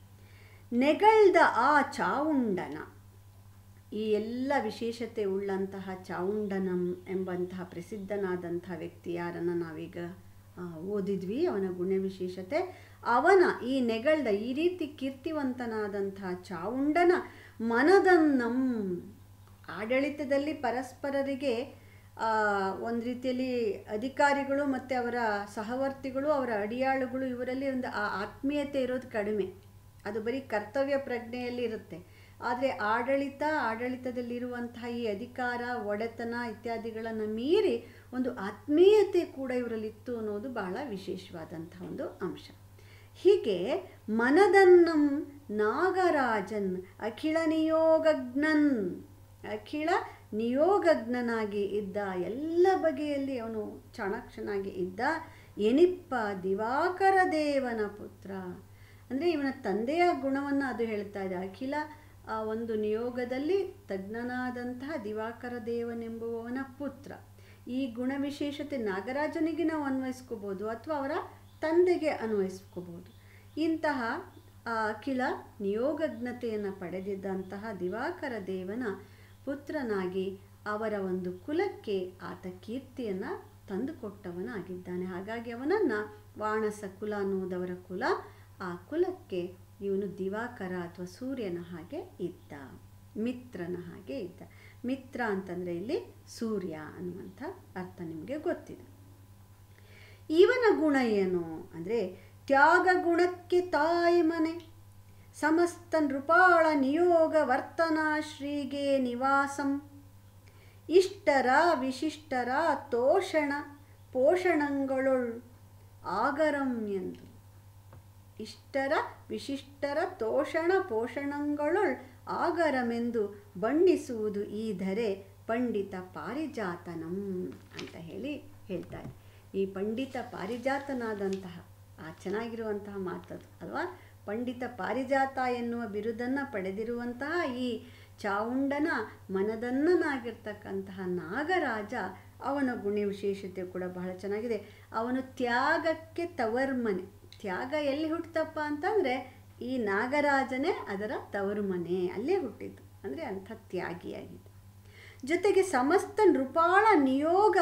[SPEAKER 1] ನೆಗಳ್ದ ಆ ಚಾವುಂಡನ ಈ ಎಲ್ಲ ವಿಶೇಷತೆ ಉಳ್ಳಂತಹ ಚಾವುಂಡನಂ ಎಂಬಂತಹ ಪ್ರಸಿದ್ಧನಾದಂಥ ವ್ಯಕ್ತಿ ಯಾರನ್ನು ನಾವೀಗ ಓದಿದ್ವಿ ಅವನ ಗುಣ ವಿಶೇಷತೆ ಅವನ ಈ ನೆಗಳ್ದ ಈ ರೀತಿ ಕೀರ್ತಿವಂತನಾದಂಥ ಚಾವುಂಡನ ಮನದನ್ನಂ ಆಡಳಿತದಲ್ಲಿ ಪರಸ್ಪರರಿಗೆ ಒಂದು ರೀತಿಯಲ್ಲಿ ಅಧಿಕಾರಿಗಳು ಮತ್ತು ಅವರ ಸಹವರ್ತಿಗಳು ಅವರ ಅಡಿಯಾಳುಗಳು ಇವರಲ್ಲಿ ಒಂದು ಆ ಆತ್ಮೀಯತೆ ಇರೋದು ಕಡಿಮೆ ಅದು ಬರೀ ಕರ್ತವ್ಯ ಪ್ರಜ್ಞೆಯಲ್ಲಿ ಇರುತ್ತೆ ಆದರೆ ಆಡಳಿತ ಆಡಳಿತದಲ್ಲಿರುವಂತಹ ಈ ಅಧಿಕಾರ ಒಡೆತನ ಇತ್ಯಾದಿಗಳನ್ನು ಮೀರಿ ಒಂದು ಆತ್ಮೀಯತೆ ಕೂಡ ಇವರಲ್ಲಿತ್ತು ಅನ್ನೋದು ಬಹಳ ವಿಶೇಷವಾದಂಥ ಒಂದು ಅಂಶ ಹೀಗೆ ಮನದನ್ನಂ ನಾಗರಾಜನ್ ಅಖಿಳ ನಿಯೋಗಜ್ಞನ್ ಅಖಿಳ ನಿಯೋಗಜ್ಞನಾಗಿ ಇದ್ದ ಎಲ್ಲ ಬಗೆಯಲ್ಲಿ ಅವನು ಚಾಣಾಕ್ಷನಾಗಿ ಇದ್ದ ಎನಿಪ್ಪ ದಿವಾಕರ ದೇವನ ಪುತ್ರ ಅಂದರೆ ಇವನ ತಂದೆಯ ಗುಣವನ್ನು ಅದು ಹೇಳ್ತಾ ಇದೆ ಅಖಿಲ ಆ ಒಂದು ನಿಯೋಗದಲ್ಲಿ ತಜ್ಞನಾದಂತಹ ದಿವಾಕರ ದೇವನೆಂಬುವವನ ಪುತ್ರ ಈ ಗುಣ ವಿಶೇಷತೆ ನಾಗರಾಜನಿಗೆ ನಾವು ಅನ್ವಯಿಸ್ಕೋಬೋದು ಅಥವಾ ಅವರ ತಂದೆಗೆ ಅನ್ವಯಿಸ್ಕೋಬೋದು ಇಂತಹ ಆ ಅಖಿಲ ನಿಯೋಗಜ್ಞತೆಯನ್ನು ಪಡೆದಿದ್ದಂತಹ ದಿವಾಕರ ದೇವನ ಪುತ್ರನಾಗಿ ಅವರ ಒಂದು ಕುಲಕ್ಕೆ ಆತ ಕೀರ್ತಿಯನ್ನು ತಂದುಕೊಟ್ಟವನಾಗಿದ್ದಾನೆ ಹಾಗಾಗಿ ಅವನನ್ನು ವಾಣಸ ಕುಲ ಅನ್ನುವುದವರ ಕುಲ ಆ ಕುಲಕ್ಕೆ ಇವನು ದಿವಾಕರ ಅಥವಾ ಸೂರ್ಯನ ಹಾಗೆ ಇದ್ದ ಮಿತ್ರನ ಹಾಗೆ ಇದ್ದ ಮಿತ್ರ ಅಂತಂದರೆ ಇಲ್ಲಿ ಸೂರ್ಯ ಅನ್ನುವಂಥ ಅರ್ಥ ನಿಮಗೆ ಗೊತ್ತಿದೆ ಇವನ ಗುಣ ಏನು ಅಂದರೆ ತ್ಯಾಗ ಗುಣಕ್ಕೆ ತಾಯಿ ಮನೆ ಸಮಸ್ತ ನೃಪಾಳ ನಿಯೋಗ ವರ್ತನಾ ಶ್ರೀಗೆ ನಿವಾಸಂ ಇಷ್ಟರ ವಿಶಿಷ್ಟರ ತೋಷಣ ಪೋಷಣಗಳೊಳ್ ಆಗರಂ ಎಂದು ಇಷ್ಟರ ವಿಶಿಷ್ಟರ ತೋಷಣ ಪೋಷಣಗಳೊಳ್ ಆಗರಮೆಂದು ಬಣ್ಣಿಸುವುದು ಈ ಧರೆ ಪಂಡಿತ ಪಾರಿಜಾತನಂ ಅಂತ ಹೇಳಿ ಹೇಳ್ತಾರೆ ಈ ಪಂಡಿತ ಪಾರಿಜಾತನಾದಂತಹ ಆ ಚೆನ್ನಾಗಿರುವಂತಹ ಮಾತದು ಅಲ್ವಾ ಪಂಡಿತ ಪಾರಿಜಾತ ಎನ್ನುವ ಬಿರುದನ್ನು ಪಡೆದಿರುವಂತಹ ಈ ಚಾವುಂಡನ ಮನದನ್ನನಾಗಿರ್ತಕ್ಕಂತಹ ನಾಗರಾಜ ಅವನ ಗುಣ ವಿಶೇಷತೆ ಕೂಡ ಬಹಳ ಚೆನ್ನಾಗಿದೆ ಅವನು ತ್ಯಾಗಕ್ಕೆ ತವರ್ಮನೆ ತ್ಯಾಗ ಎಲ್ಲಿ ಹುಟ್ಟತಪ್ಪ ಅಂತಂದರೆ ಈ ನಾಗರಾಜನೇ ಅದರ ತವರು ಮನೆ ಅಲ್ಲೇ ಹುಟ್ಟಿದ್ದು ಅಂದರೆ ಅಂಥ ತ್ಯಾಗಿಯಾಗಿದ್ದು ಜೊತೆಗೆ ಸಮಸ್ತ ನೃಪಾಳ ನಿಯೋಗ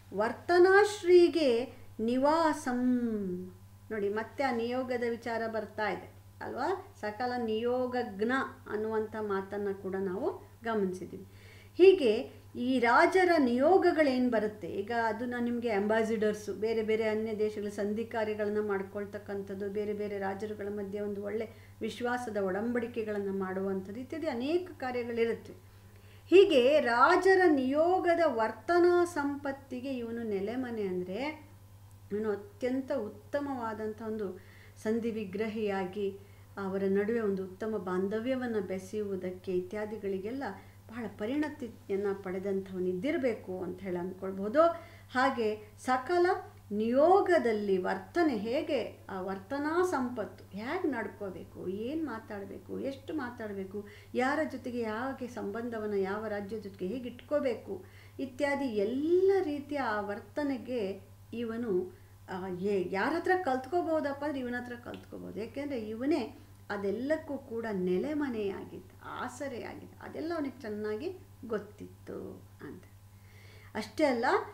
[SPEAKER 1] ವರ್ತನಾಶ್ರೀಗೆ ನಿವಾಸಂ ನೋಡಿ ಮತ್ತೆ ಆ ನಿಯೋಗದ ವಿಚಾರ ಬರ್ತಾ ಇದೆ ಅಲ್ವಾ ಸಕಲ ನಿಯೋಗಜ್ಞ ಅನ್ನುವಂಥ ಮಾತನ್ನು ಕೂಡ ನಾವು ಗಮನಿಸಿದ್ದೀವಿ ಹೀಗೆ ಈ ರಾಜರ ನಿಯೋಗಗಳೇನು ಬರುತ್ತೆ ಈಗ ಅದು ನಾನು ನಿಮಗೆ ಅಂಬಾಸಿಡರ್ಸು ಬೇರೆ ಬೇರೆ ಅನ್ಯ ದೇಶಗಳ ಸಂಧಿಕಾರಿಗಳನ್ನು ಮಾಡ್ಕೊಳ್ತಕ್ಕಂಥದ್ದು ಬೇರೆ ಬೇರೆ ರಾಜರುಗಳ ಮಧ್ಯೆ ಒಂದು ಒಳ್ಳೆ ವಿಶ್ವಾಸದ ಒಡಂಬಡಿಕೆಗಳನ್ನು ಮಾಡುವಂಥದ್ದು ಇತ್ಯಾದಿ ಅನೇಕ ಕಾರ್ಯಗಳಿರುತ್ತೆ ಹೀಗೆ ರಾಜರ ನಿಯೋಗದ ವರ್ತನಾ ಸಂಪತ್ತಿಗೆ ಇವನು ನೆಲೆಮನೆ ಅಂದರೆ ಇವನು ಅತ್ಯಂತ ಉತ್ತಮವಾದಂಥ ಒಂದು ಸಂಧಿ ವಿಗ್ರಹಿಯಾಗಿ ಅವರ ನಡುವೆ ಒಂದು ಉತ್ತಮ ಬಾಂಧವ್ಯವನ್ನು ಬೆಸೆಯುವುದಕ್ಕೆ ಇತ್ಯಾದಿಗಳಿಗೆಲ್ಲ ಬಹಳ ಪರಿಣತಿಯನ್ನು ಪಡೆದಂಥವನಿದ್ದಿರಬೇಕು ಅಂತ ಹೇಳಿ ಅಂದ್ಕೊಳ್ಬೋದು ಹಾಗೆ ಸಕಲ ನಿಯೋಗದಲ್ಲಿ ವರ್ತನೆ ಹೇಗೆ ಆ ವರ್ತನಾ ಸಂಪತ್ತು ಹೇಗೆ ನಡ್ಕೋಬೇಕು ಏನು ಮಾತಾಡಬೇಕು ಎಷ್ಟು ಮಾತಾಡಬೇಕು ಯಾರ ಜೊತೆಗೆ ಯಾಕೆ ಸಂಬಂಧವನ್ನು ಯಾವ ರಾಜ್ಯದ ಜೊತೆಗೆ ಹೇಗೆ ಇಟ್ಕೋಬೇಕು ಇತ್ಯಾದಿ ಎಲ್ಲ ರೀತಿಯ ಆ ವರ್ತನೆಗೆ ಇವನು ಏ ಯಾರ ಹತ್ರ ಕಲ್ತ್ಕೋಬೋದಪ್ಪ ಅಂದರೆ ಇವನ ಹತ್ರ ಕಲ್ತ್ಕೋಬೋದು ಯಾಕೆಂದರೆ ಇವನೇ ಅದೆಲ್ಲಕ್ಕೂ ಕೂಡ ನೆಲೆಮನೆಯಾಗಿತ್ತು ಆಸರೆಯಾಗಿತ್ತು ಅದೆಲ್ಲ ಅವನಿಗೆ ಚೆನ್ನಾಗಿ ಗೊತ್ತಿತ್ತು ಅಂತ ಅಷ್ಟೇ ಅಲ್ಲ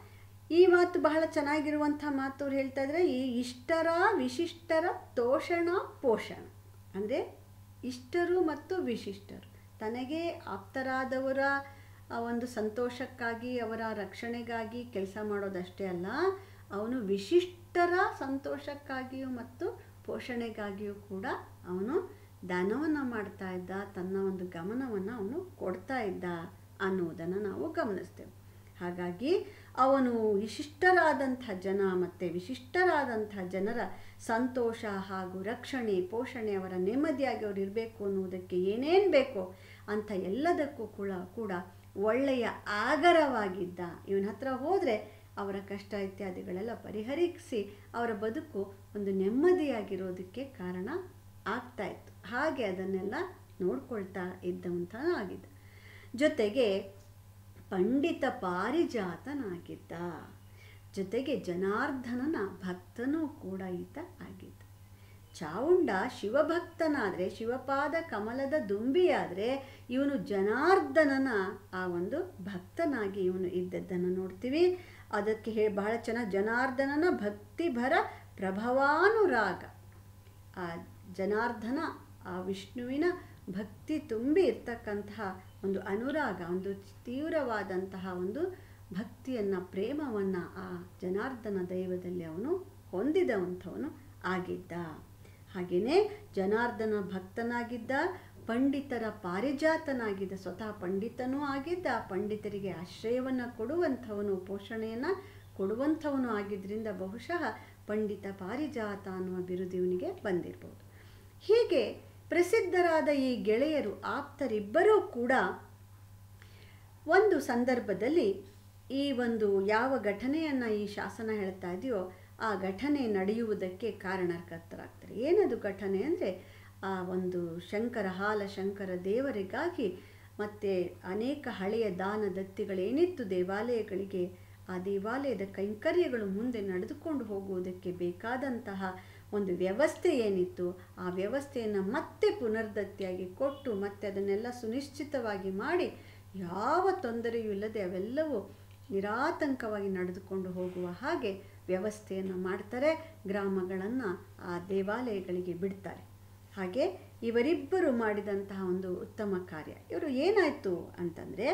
[SPEAKER 1] ಈ ಮಾತು ಬಹಳ ಚೆನ್ನಾಗಿರುವಂಥ ಮಾತು ಅವ್ರು ಹೇಳ್ತಾ ಇದ್ದಾರೆ ಈ ಇಷ್ಟರ ವಿಶಿಷ್ಟರ ತೋಷಣ ಪೋಷಣ ಅಂದರೆ ಇಷ್ಟರು ಮತ್ತು ವಿಶಿಷ್ಟರು ತನಗೆ ಆಪ್ತರಾದವರ ಆ ಒಂದು ಸಂತೋಷಕ್ಕಾಗಿ ಅವರ ರಕ್ಷಣೆಗಾಗಿ ಕೆಲಸ ಮಾಡೋದಷ್ಟೇ ಅಲ್ಲ ಅವನು ವಿಶಿಷ್ಟರ ಸಂತೋಷಕ್ಕಾಗಿಯೂ ಮತ್ತು ಪೋಷಣೆಗಾಗಿಯೂ ಕೂಡ ಅವನು ದಾನವನ್ನು ಮಾಡ್ತಾ ಇದ್ದ ತನ್ನ ಒಂದು ಗಮನವನ್ನು ಅವನು ಕೊಡ್ತಾ ಇದ್ದ ಅನ್ನುವುದನ್ನು ನಾವು ಗಮನಿಸ್ತೇವೆ ಹಾಗಾಗಿ ಅವನು ವಿಶಿಷ್ಟರಾದಂಥ ಜನ ಮತ್ತು ವಿಶಿಷ್ಟರಾದಂಥ ಜನರ ಸಂತೋಷ ಹಾಗೂ ರಕ್ಷಣೆ ಪೋಷಣೆ ಅವರ ನೆಮ್ಮದಿಯಾಗಿ ಅವ್ರು ಇರಬೇಕು ಅನ್ನುವುದಕ್ಕೆ ಏನೇನು ಬೇಕೋ ಅಂಥ ಎಲ್ಲದಕ್ಕೂ ಕೂಡ ಕೂಡ ಒಳ್ಳೆಯ ಆಗರವಾಗಿದ್ದ ಇವನ ಹತ್ರ ಹೋದರೆ ಅವರ ಕಷ್ಟ ಇತ್ಯಾದಿಗಳೆಲ್ಲ ಪರಿಹರಿಸಿ ಅವರ ಬದುಕು ಒಂದು ನೆಮ್ಮದಿಯಾಗಿರೋದಕ್ಕೆ ಕಾರಣ ಆಗ್ತಾ ಇತ್ತು ಹಾಗೆ ಅದನ್ನೆಲ್ಲ ನೋಡ್ಕೊಳ್ತಾ ಇದ್ದಂಥ ಆಗಿದ್ದ ಜೊತೆಗೆ ಪಂಡಿತ ಪಾರಿಜಾತನಾಗಿದ್ದ ಜೊತೆಗೆ ಜನಾರ್ದನನ ಭಕ್ತನೂ ಕೂಡ ಈತ ಆಗಿದ್ದ ಚಾವುಂಡ ಶಿವಭಕ್ತನಾದರೆ ಶಿವಪಾದ ಕಮಲದ ದುಂಬಿಯಾದರೆ ಇವನು ಜನಾರ್ದನನ ಆ ಒಂದು ಭಕ್ತನಾಗಿ ಇವನು ಇದ್ದದ್ದನ್ನು ನೋಡ್ತೀವಿ ಅದಕ್ಕೆ ಹೇ ಬಹಳ ಚೆನ್ನಾಗಿ ಜನಾರ್ದನನ ಭಕ್ತಿಭರ ಪ್ರಭವಾನುರಾಗ ಆ ಜನಾರ್ದನ ಆ ವಿಷ್ಣುವಿನ ಭಕ್ತಿ ತುಂಬಿ ಇರ್ತಕ್ಕಂತಹ ಒಂದು ಅನುರಾಗ ಒಂದು ತೀವ್ರವಾದಂತಹ ಒಂದು ಭಕ್ತಿಯನ್ನು ಪ್ರೇಮವನ್ನು ಆ ಜನಾರ್ದನ ದೈವದಲ್ಲಿ ಅವನು ಹೊಂದಿದವಂಥವನು ಆಗಿದ್ದ ಹಾಗೆಯೇ ಜನಾರ್ದನ ಭಕ್ತನಾಗಿದ್ದ ಪಂಡಿತರ ಪಾರಿಜಾತನಾಗಿದ್ದ ಸ್ವತಃ ಪಂಡಿತನೂ ಆಗಿದ್ದ ಪಂಡಿತರಿಗೆ ಆಶ್ರಯವನ್ನು ಕೊಡುವಂಥವನು ಪೋಷಣೆಯನ್ನು ಕೊಡುವಂಥವನು ಆಗಿದ್ದರಿಂದ ಬಹುಶಃ ಪಂಡಿತ ಪಾರಿಜಾತ ಅನ್ನುವ ಬಿರುದು ಇವನಿಗೆ ಬಂದಿರ್ಬೋದು ಹೀಗೆ ಪ್ರಸಿದ್ಧರಾದ ಈ ಗೆಳೆಯರು ಆಪ್ತರಿಬ್ಬರೂ ಕೂಡ ಒಂದು ಸಂದರ್ಭದಲ್ಲಿ ಈ ಒಂದು ಯಾವ ಘಟನೆಯನ್ನು ಈ ಶಾಸನ ಹೇಳ್ತಾ ಇದೆಯೋ ಆ ಘಟನೆ ನಡೆಯುವುದಕ್ಕೆ ಕಾರಣಕರ್ತರಾಗ್ತಾರೆ ಏನದು ಘಟನೆ ಅಂದರೆ ಆ ಒಂದು ಶಂಕರ ಹಾಲ ಶಂಕರ ದೇವರಿಗಾಗಿ ಮತ್ತು ಅನೇಕ ಹಳೆಯ ದಾನ ದತ್ತಿಗಳೇನಿತ್ತು ದೇವಾಲಯಗಳಿಗೆ ಆ ದೇವಾಲಯದ ಕೈಂಕರ್ಯಗಳು ಮುಂದೆ ನಡೆದುಕೊಂಡು ಹೋಗುವುದಕ್ಕೆ ಬೇಕಾದಂತಹ ಒಂದು ವ್ಯವಸ್ಥೆ ಏನಿತ್ತು ಆ ವ್ಯವಸ್ಥೆಯನ್ನು ಮತ್ತೆ ಪುನರ್ದತ್ತಿಯಾಗಿ ಕೊಟ್ಟು ಮತ್ತೆ ಅದನ್ನೆಲ್ಲ ಸುನಿಶ್ಚಿತವಾಗಿ ಮಾಡಿ ಯಾವ ತೊಂದರೆಯೂ ಇಲ್ಲದೆ ಅವೆಲ್ಲವೂ ನಿರಾತಂಕವಾಗಿ ನಡೆದುಕೊಂಡು ಹೋಗುವ ಹಾಗೆ ವ್ಯವಸ್ಥೆಯನ್ನು ಮಾಡ್ತಾರೆ ಗ್ರಾಮಗಳನ್ನು ಆ ದೇವಾಲಯಗಳಿಗೆ ಬಿಡ್ತಾರೆ ಹಾಗೆ ಇವರಿಬ್ಬರು ಮಾಡಿದಂತಹ ಒಂದು ಉತ್ತಮ ಕಾರ್ಯ ಇವರು ಏನಾಯಿತು ಅಂತಂದರೆ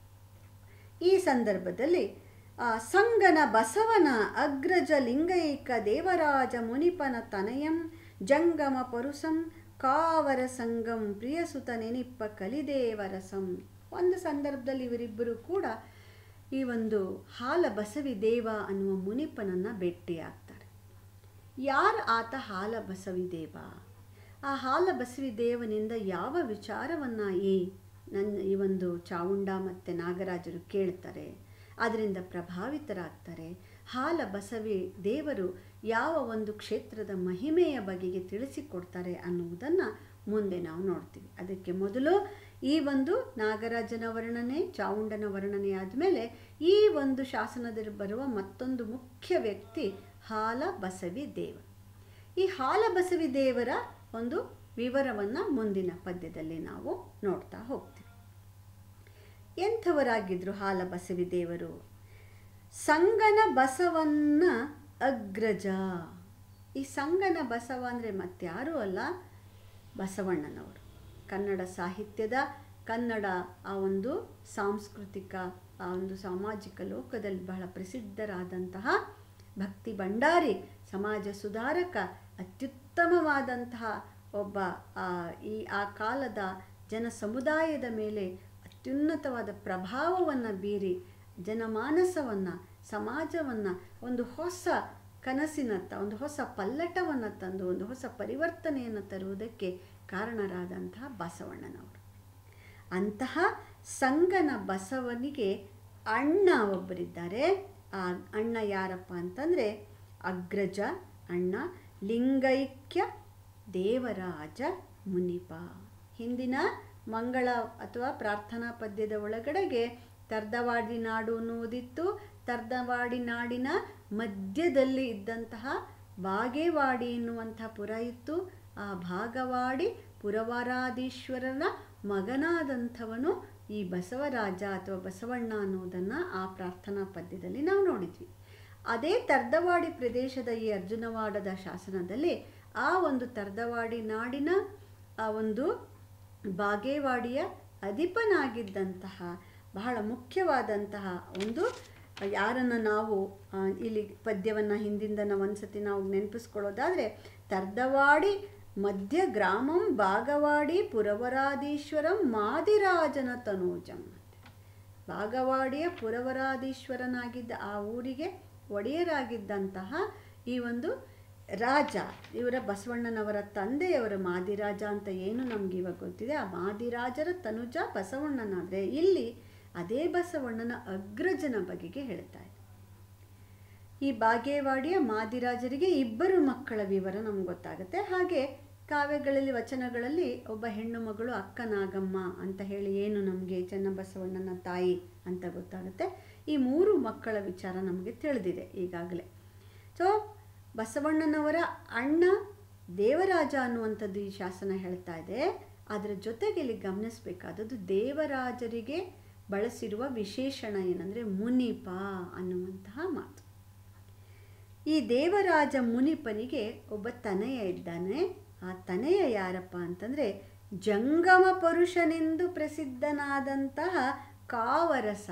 [SPEAKER 1] ಈ ಸಂದರ್ಭದಲ್ಲಿ ಆ ಸಂಗನ ಬಸವನ ಅಗ್ರಜ ಲಿಂಗೈಕ ದೇವರಾಜ ಮುನಿಪನ ತನಯಂ ಜಂಗಮ ಪರುಸಂ ಕಾವರ ಸಂಗಂ ಪ್ರಿಯಸುತ ನೆನಿಪ್ಪ ಕಲಿದೇವರಸಂ ಒಂದು ಸಂದರ್ಭದಲ್ಲಿ ಇವರಿಬ್ಬರು ಕೂಡ ಈ ಒಂದು ಹಾಲ ಬಸವಿ ದೇವ ಅನ್ನುವ ಮುನಿಪನನ್ನು ಭೇಟಿಯಾಗ್ತಾರೆ ಯಾರು ಆತ ಹಾಲ ಬಸವಿ ದೇವ ಆ ಹಾಲ ಬಸವಿ ದೇವನಿಂದ ಯಾವ ವಿಚಾರವನ್ನು ಈ ನನ್ನ ಈ ಒಂದು ಚಾವುಂಡ ಮತ್ತು ನಾಗರಾಜರು ಕೇಳ್ತಾರೆ ಅದರಿಂದ ಪ್ರಭಾವಿತರಾಗ್ತಾರೆ ಹಾಲ ಬಸವಿ ದೇವರು ಯಾವ ಒಂದು ಕ್ಷೇತ್ರದ ಮಹಿಮೆಯ ಬಗೆಗೆ ತಿಳಿಸಿಕೊಡ್ತಾರೆ ಅನ್ನುವುದನ್ನು ಮುಂದೆ ನಾವು ನೋಡ್ತೀವಿ ಅದಕ್ಕೆ ಮೊದಲು ಈ ಒಂದು ನಾಗರಾಜನ ವರ್ಣನೆ ಚಾವುಂಡನ ವರ್ಣನೆ ಆದಮೇಲೆ ಈ ಒಂದು ಶಾಸನದಲ್ಲಿ ಬರುವ ಮತ್ತೊಂದು ಮುಖ್ಯ ವ್ಯಕ್ತಿ ಹಾಲ ಬಸವಿ ದೇವ ಈ ಹಾಲ ಬಸವಿ ದೇವರ ಒಂದು ವಿವರವನ್ನು ಮುಂದಿನ ಪದ್ಯದಲ್ಲಿ ನಾವು ನೋಡ್ತಾ ಹೋಗ್ತೀವಿ ಎಂಥವರಾಗಿದ್ದರು ಹಾಲ ಬಸವಿ ದೇವರು ಸಂಗನ ಬಸವನ್ನ ಅಗ್ರಜ ಈ ಸಂಗನ ಬಸವ ಅಂದರೆ ಮತ್ತಾರೂ ಅಲ್ಲ ಬಸವಣ್ಣನವರು ಕನ್ನಡ ಸಾಹಿತ್ಯದ ಕನ್ನಡ ಆ ಒಂದು ಸಾಂಸ್ಕೃತಿಕ ಆ ಒಂದು ಸಾಮಾಜಿಕ ಲೋಕದಲ್ಲಿ ಬಹಳ ಪ್ರಸಿದ್ಧರಾದಂತಹ ಭಕ್ತಿ ಭಂಡಾರಿ ಸಮಾಜ ಸುಧಾರಕ ಅತ್ಯುತ್ತಮವಾದಂತಹ ಒಬ್ಬ ಈ ಆ ಕಾಲದ ಜನ ಸಮುದಾಯದ ಮೇಲೆ ಅತ್ಯುನ್ನತವಾದ ಪ್ರಭಾವವನ್ನು ಬೀರಿ ಜನಮಾನಸವನ್ನು ಸಮಾಜವನ್ನು ಒಂದು ಹೊಸ ಕನಸಿನತ್ತ ಒಂದು ಹೊಸ ಪಲ್ಲಟವನ್ನು ತಂದು ಒಂದು ಹೊಸ ಪರಿವರ್ತನೆಯನ್ನು ತರುವುದಕ್ಕೆ ಕಾರಣರಾದಂತಹ ಬಸವಣ್ಣನವರು ಅಂತಹ ಸಂಗನ ಬಸವನಿಗೆ ಅಣ್ಣ ಒಬ್ಬರಿದ್ದಾರೆ ಆ ಅಣ್ಣ ಯಾರಪ್ಪ ಅಂತಂದರೆ ಅಗ್ರಜ ಅಣ್ಣ ಲಿಂಗೈಕ್ಯ ದೇವರಾಜ ಮುನಿಪ ಹಿಂದಿನ ಮಂಗಳ ಅಥವಾ ಪ್ರಾರ್ಥನಾ ಪದ್ಯದ ಒಳಗಡೆಗೆ ತರ್ದವಾಡಿ ನಾಡು ಅನ್ನುವುದಿತ್ತು ತರ್ದವಾಡಿ ನಾಡಿನ ಮಧ್ಯದಲ್ಲಿ ಇದ್ದಂತಹ ಬಾಗೇವಾಡಿ ಎನ್ನುವಂಥ ಪುರ ಇತ್ತು ಆ ಭಾಗವಾಡಿ ಪುರವರಾಧೀಶ್ವರನ ಮಗನಾದಂಥವನು ಈ ಬಸವರಾಜ ಅಥವಾ ಬಸವಣ್ಣ ಅನ್ನೋದನ್ನು ಆ ಪ್ರಾರ್ಥನಾ ಪದ್ಯದಲ್ಲಿ ನಾವು ನೋಡಿದ್ವಿ ಅದೇ ತರ್ದವಾಡಿ ಪ್ರದೇಶದ ಈ ಅರ್ಜುನವಾಡದ ಶಾಸನದಲ್ಲಿ ಆ ಒಂದು ತರ್ದವಾಡಿ ನಾಡಿನ ಆ ಒಂದು ಬಾಗೇವಾಡಿಯ ಅಧಿಪನಾಗಿದ್ದಂತಹ ಬಹಳ ಮುಖ್ಯವಾದಂತಹ ಒಂದು ಯಾರನ್ನು ನಾವು ಆ, ಇಲ್ಲಿ ಪದ್ಯವನ್ನು ಹಿಂದಿಂದ ನಾವು ಒಂದ್ಸತಿ ನಾವು ನೆನಪಿಸ್ಕೊಳ್ಳೋದಾದರೆ ತರ್ದವಾಡಿ ಮಧ್ಯ ಗ್ರಾಮಂ ಬಾಗವಾಡಿ ಪುರವರಾದೀಶ್ವರಂ ಮಾದಿರಾಜನ ತನೂಜಂ ಬಾಗವಾಡಿಯ ಪುರವರಾದೀಶ್ವರನಾಗಿದ್ದ ಆ ಊರಿಗೆ ಒಡೆಯರಾಗಿದ್ದಂತಹ ಈ ಒಂದು ರಾಜ ಇವರ ಬಸವಣ್ಣನವರ ತಂದೆಯವರ ಮಾದಿರಾಜ ಅಂತ ಏನು ನಮ್ಗೆ ಇವಾಗ ಗೊತ್ತಿದೆ ಆ ಮಾದಿರಾಜರ ತನುಜ ಬಸವಣ್ಣನಾದರೆ ಇಲ್ಲಿ ಅದೇ ಬಸವಣ್ಣನ ಅಗ್ರಜನ ಬಗೆಗೆ ಹೇಳ್ತಾ ಇದೆ ಈ ಬಾಗೇವಾಡಿಯ ಮಾದಿರಾಜರಿಗೆ ಇಬ್ಬರು ಮಕ್ಕಳ ವಿವರ ನಮ್ಗೆ ಗೊತ್ತಾಗುತ್ತೆ ಹಾಗೆ ಕಾವ್ಯಗಳಲ್ಲಿ ವಚನಗಳಲ್ಲಿ ಒಬ್ಬ ಹೆಣ್ಣು ಮಗಳು ಅಕ್ಕ ನಾಗಮ್ಮ ಅಂತ ಹೇಳಿ ಏನು ನಮಗೆ ಚೆನ್ನಬಸವಣ್ಣನ ತಾಯಿ ಅಂತ ಗೊತ್ತಾಗುತ್ತೆ ಈ ಮೂರು ಮಕ್ಕಳ ವಿಚಾರ ನಮಗೆ ತಿಳಿದಿದೆ ಈಗಾಗಲೇ ಸೊ ಬಸವಣ್ಣನವರ ಅಣ್ಣ ದೇವರಾಜ ಅನ್ನುವಂಥದ್ದು ಈ ಶಾಸನ ಹೇಳ್ತಾ ಇದೆ ಅದರ ಜೊತೆಗೆ ಇಲ್ಲಿ ಗಮನಿಸಬೇಕಾದದ್ದು ದೇವರಾಜರಿಗೆ ಬಳಸಿರುವ ವಿಶೇಷಣ ಏನಂದರೆ ಮುನಿಪ ಅನ್ನುವಂತಹ ಮಾತು ಈ ದೇವರಾಜ ಮುನಿಪನಿಗೆ ಒಬ್ಬ ತನಯ ಇದ್ದಾನೆ ಆ ತನಯ ಯಾರಪ್ಪ ಅಂತಂದರೆ ಜಂಗಮ ಪುರುಷನೆಂದು ಪ್ರಸಿದ್ಧನಾದಂತಹ ಕಾವರಸ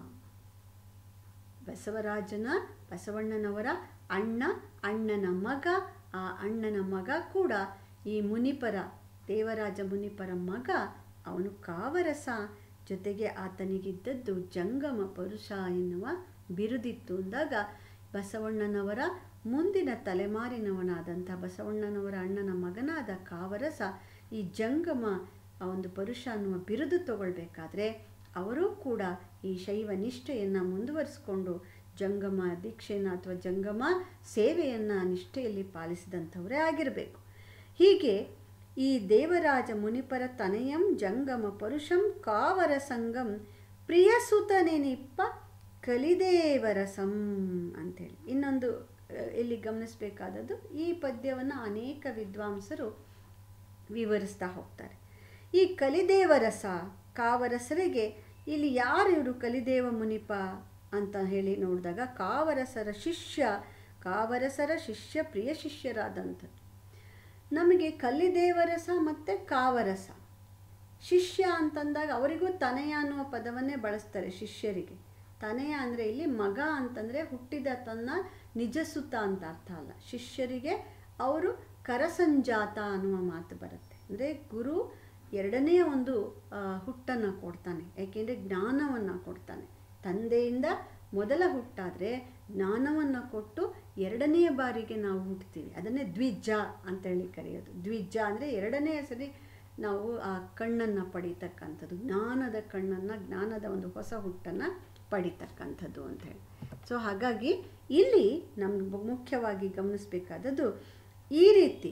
[SPEAKER 1] ಬಸವರಾಜನ ಬಸವಣ್ಣನವರ ಅಣ್ಣ ಅಣ್ಣನ ಮಗ ಆ ಅಣ್ಣನ ಮಗ ಕೂಡ ಈ ಮುನಿಪರ ದೇವರಾಜ ಮುನಿಪರ ಮಗ ಅವನು ಕಾವರಸ ಜೊತೆಗೆ ಆತನಿಗಿದ್ದದ್ದು ಜಂಗಮ ಪುರುಷ ಎನ್ನುವ ಬಿರುದಿತ್ತು ಅಂದಾಗ ಬಸವಣ್ಣನವರ ಮುಂದಿನ ತಲೆಮಾರಿನವನಾದಂಥ ಬಸವಣ್ಣನವರ ಅಣ್ಣನ ಮಗನಾದ ಕಾವರಸ ಈ ಜಂಗಮ ಆ ಒಂದು ಪುರುಷ ಅನ್ನುವ ಬಿರುದು ತಗೊಳ್ಬೇಕಾದ್ರೆ ಅವರೂ ಕೂಡ ಈ ಶೈವ ನಿಷ್ಠೆಯನ್ನು ಮುಂದುವರಿಸಿಕೊಂಡು ಜಂಗಮ ದೀಕ್ಷೆಯನ್ನು ಅಥವಾ ಜಂಗಮ ಸೇವೆಯನ್ನು ನಿಷ್ಠೆಯಲ್ಲಿ ಪಾಲಿಸಿದಂಥವರೇ ಆಗಿರಬೇಕು ಹೀಗೆ ಈ ದೇವರಾಜ ಮುನಿಪರ ತನಯಂ ಜಂಗಮ ಪರುಷಂ ಕಾವರ ಸಂಗಂ ಪ್ರಿಯಸುತನೆನಿಪ್ಪ ಕಲಿದೇವರಸಂ ಅಂಥೇಳಿ ಇನ್ನೊಂದು ಆ, ಇಲ್ಲಿ ಗಮನಿಸಬೇಕಾದದ್ದು ಈ ಪದ್ಯವನ್ನು ಅನೇಕ ವಿದ್ವಾಂಸರು ವಿವರಿಸ್ತಾ ಹೋಗ್ತಾರೆ ಈ ಕಲಿದೇವರಸ ಕಾವರಸರಿಗೆ ಇಲ್ಲಿ ಯಾರು ಇವರು ಕಲಿದೇವ ಮುನಿಪ ಅಂತ ಹೇಳಿ ನೋಡಿದಾಗ ಕಾವರಸರ ಶಿಷ್ಯ ಕಾವರಸರ ಶಿಷ್ಯ ಪ್ರಿಯ ಶಿಷ್ಯರಾದಂಥದ್ದು ನಮಗೆ ಕಲಿದೇವರಸ ಮತ್ತು ಕಾವರಸ ಶಿಷ್ಯ ಅಂತಂದಾಗ ಅವರಿಗೂ ತನಯ ಅನ್ನುವ ಪದವನ್ನೇ ಬಳಸ್ತಾರೆ ಶಿಷ್ಯರಿಗೆ ತನಯ ಅಂದರೆ ಇಲ್ಲಿ ಮಗ ಅಂತಂದರೆ ಹುಟ್ಟಿದ ತನ್ನ ನಿಜ ಸುತ ಅಂತ ಅರ್ಥ ಅಲ್ಲ ಶಿಷ್ಯರಿಗೆ ಅವರು ಕರಸಂಜಾತ ಅನ್ನುವ ಮಾತು ಬರುತ್ತೆ ಅಂದರೆ ಗುರು ಎರಡನೇ ಒಂದು ಆ, ಹುಟ್ಟನ್ನು ಕೊಡ್ತಾನೆ ಯಾಕೆಂದರೆ ಜ್ಞಾನವನ್ನು ಕೊಡ್ತಾನೆ ತಂದೆಯಿಂದ ಮೊದಲ ಹುಟ್ಟಾದರೆ ಜ್ಞಾನವನ್ನು ಕೊಟ್ಟು ಎರಡನೆಯ ಬಾರಿಗೆ ನಾವು ಹುಟ್ತೀವಿ ಅದನ್ನೇ ದ್ವಿಜ ಅಂತೇಳಿ ಕರೆಯೋದು ದ್ವಿಜ ಅಂದರೆ ಎರಡನೆಯ ಸರಿ ನಾವು ಆ ಕಣ್ಣನ್ನು ಪಡೀತಕ್ಕಂಥದ್ದು ಜ್ಞಾನದ ಕಣ್ಣನ್ನು ಜ್ಞಾನದ ಒಂದು ಹೊಸ ಹುಟ್ಟನ್ನು ಪಡಿತಕ್ಕಂಥದ್ದು ಅಂತ ಹೇಳಿ ಸೊ ಹಾಗಾಗಿ ಇಲ್ಲಿ ನಮ್ಗೆ ಮುಖ್ಯವಾಗಿ ಗಮನಿಸಬೇಕಾದದ್ದು ಈ ರೀತಿ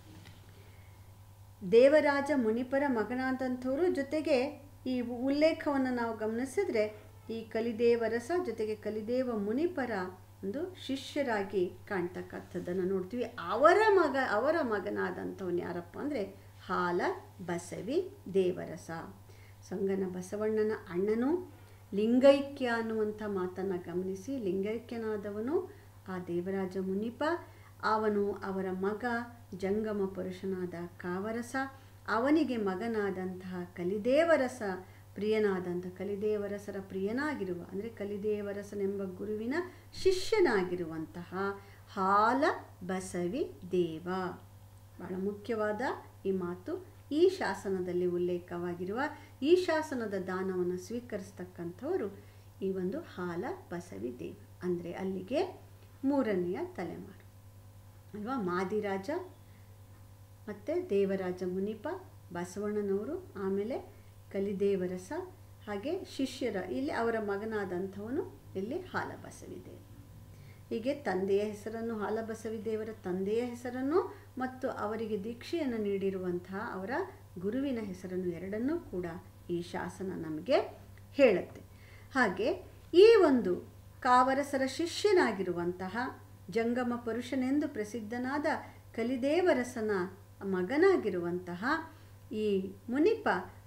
[SPEAKER 1] ದೇವರಾಜ ಮುನಿಪರ ಮಗನಾದಂಥವರು ಜೊತೆಗೆ ಈ ಉಲ್ಲೇಖವನ್ನು ನಾವು ಗಮನಿಸಿದ್ರೆ ಈ ಕಲಿದೇವರಸ ಜೊತೆಗೆ ಕಲಿದೇವ ಮುನಿಪರ ಒಂದು ಶಿಷ್ಯರಾಗಿ ಕಾಣ್ತಕ್ಕಂಥದ್ದನ್ನು ನೋಡ್ತೀವಿ ಅವರ ಮಗ ಅವರ ಮಗನಾದಂಥವನು ಯಾರಪ್ಪ ಅಂದರೆ ಹಾಲ ಬಸವಿ ದೇವರಸ ಸಂಗನ ಬಸವಣ್ಣನ ಅಣ್ಣನು ಲಿಂಗೈಕ್ಯ ಅನ್ನುವಂಥ ಮಾತನ್ನು ಗಮನಿಸಿ ಲಿಂಗೈಕ್ಯನಾದವನು ಆ ದೇವರಾಜ ಮುನಿಪ ಅವನು ಅವರ ಮಗ ಜಂಗಮ ಪುರುಷನಾದ ಕಾವರಸ ಅವನಿಗೆ ಮಗನಾದಂತಹ ಕಲಿದೇವರಸ ಪ್ರಿಯನಾದಂಥ ಕಲಿದೇವರಸರ ಪ್ರಿಯನಾಗಿರುವ ಅಂದರೆ ಕಲಿದೇವರಸನೆಂಬ ಗುರುವಿನ ಶಿಷ್ಯನಾಗಿರುವಂತಹ ಹಾಲ ಬಸವಿ ದೇವ ಬಹಳ ಮುಖ್ಯವಾದ ಈ ಮಾತು ಈ ಶಾಸನದಲ್ಲಿ ಉಲ್ಲೇಖವಾಗಿರುವ ಈ ಶಾಸನದ ದಾನವನ್ನು ಸ್ವೀಕರಿಸ್ತಕ್ಕಂಥವರು ಈ ಒಂದು ಹಾಲ ಬಸವಿ ದೇವ ಅಂದರೆ ಅಲ್ಲಿಗೆ ಮೂರನೆಯ ತಲೆಮಾರು ಅಲ್ವಾ ಮಾದಿರಾಜ ಮತ್ತು ದೇವರಾಜ ಮುನಿಪ ಬಸವಣ್ಣನವರು ಆಮೇಲೆ ಕಲಿದೇವರಸ ಹಾಗೆ ಶಿಷ್ಯರ ಇಲ್ಲಿ ಅವರ ಮಗನಾದಂಥವನು ಇಲ್ಲಿ ಹಾಲಬಸವಿ ದೇವ ಹೀಗೆ ತಂದೆಯ ಹೆಸರನ್ನು ಹಾಲಬಸವಿ ದೇವರ ತಂದೆಯ ಹೆಸರನ್ನು ಮತ್ತು ಅವರಿಗೆ ದೀಕ್ಷೆಯನ್ನು ನೀಡಿರುವಂತಹ ಅವರ ಗುರುವಿನ ಹೆಸರನ್ನು ಎರಡನ್ನೂ ಕೂಡ ಈ ಶಾಸನ ನಮಗೆ ಹೇಳುತ್ತೆ ಹಾಗೆ ಈ ಒಂದು ಕಾವರಸರ ಶಿಷ್ಯನಾಗಿರುವಂತಹ ಜಂಗಮ ಪುರುಷನೆಂದು ಪ್ರಸಿದ್ಧನಾದ ಕಲಿದೇವರಸನ ಮಗನಾಗಿರುವಂತಹ ಈ ಮುನಿಪ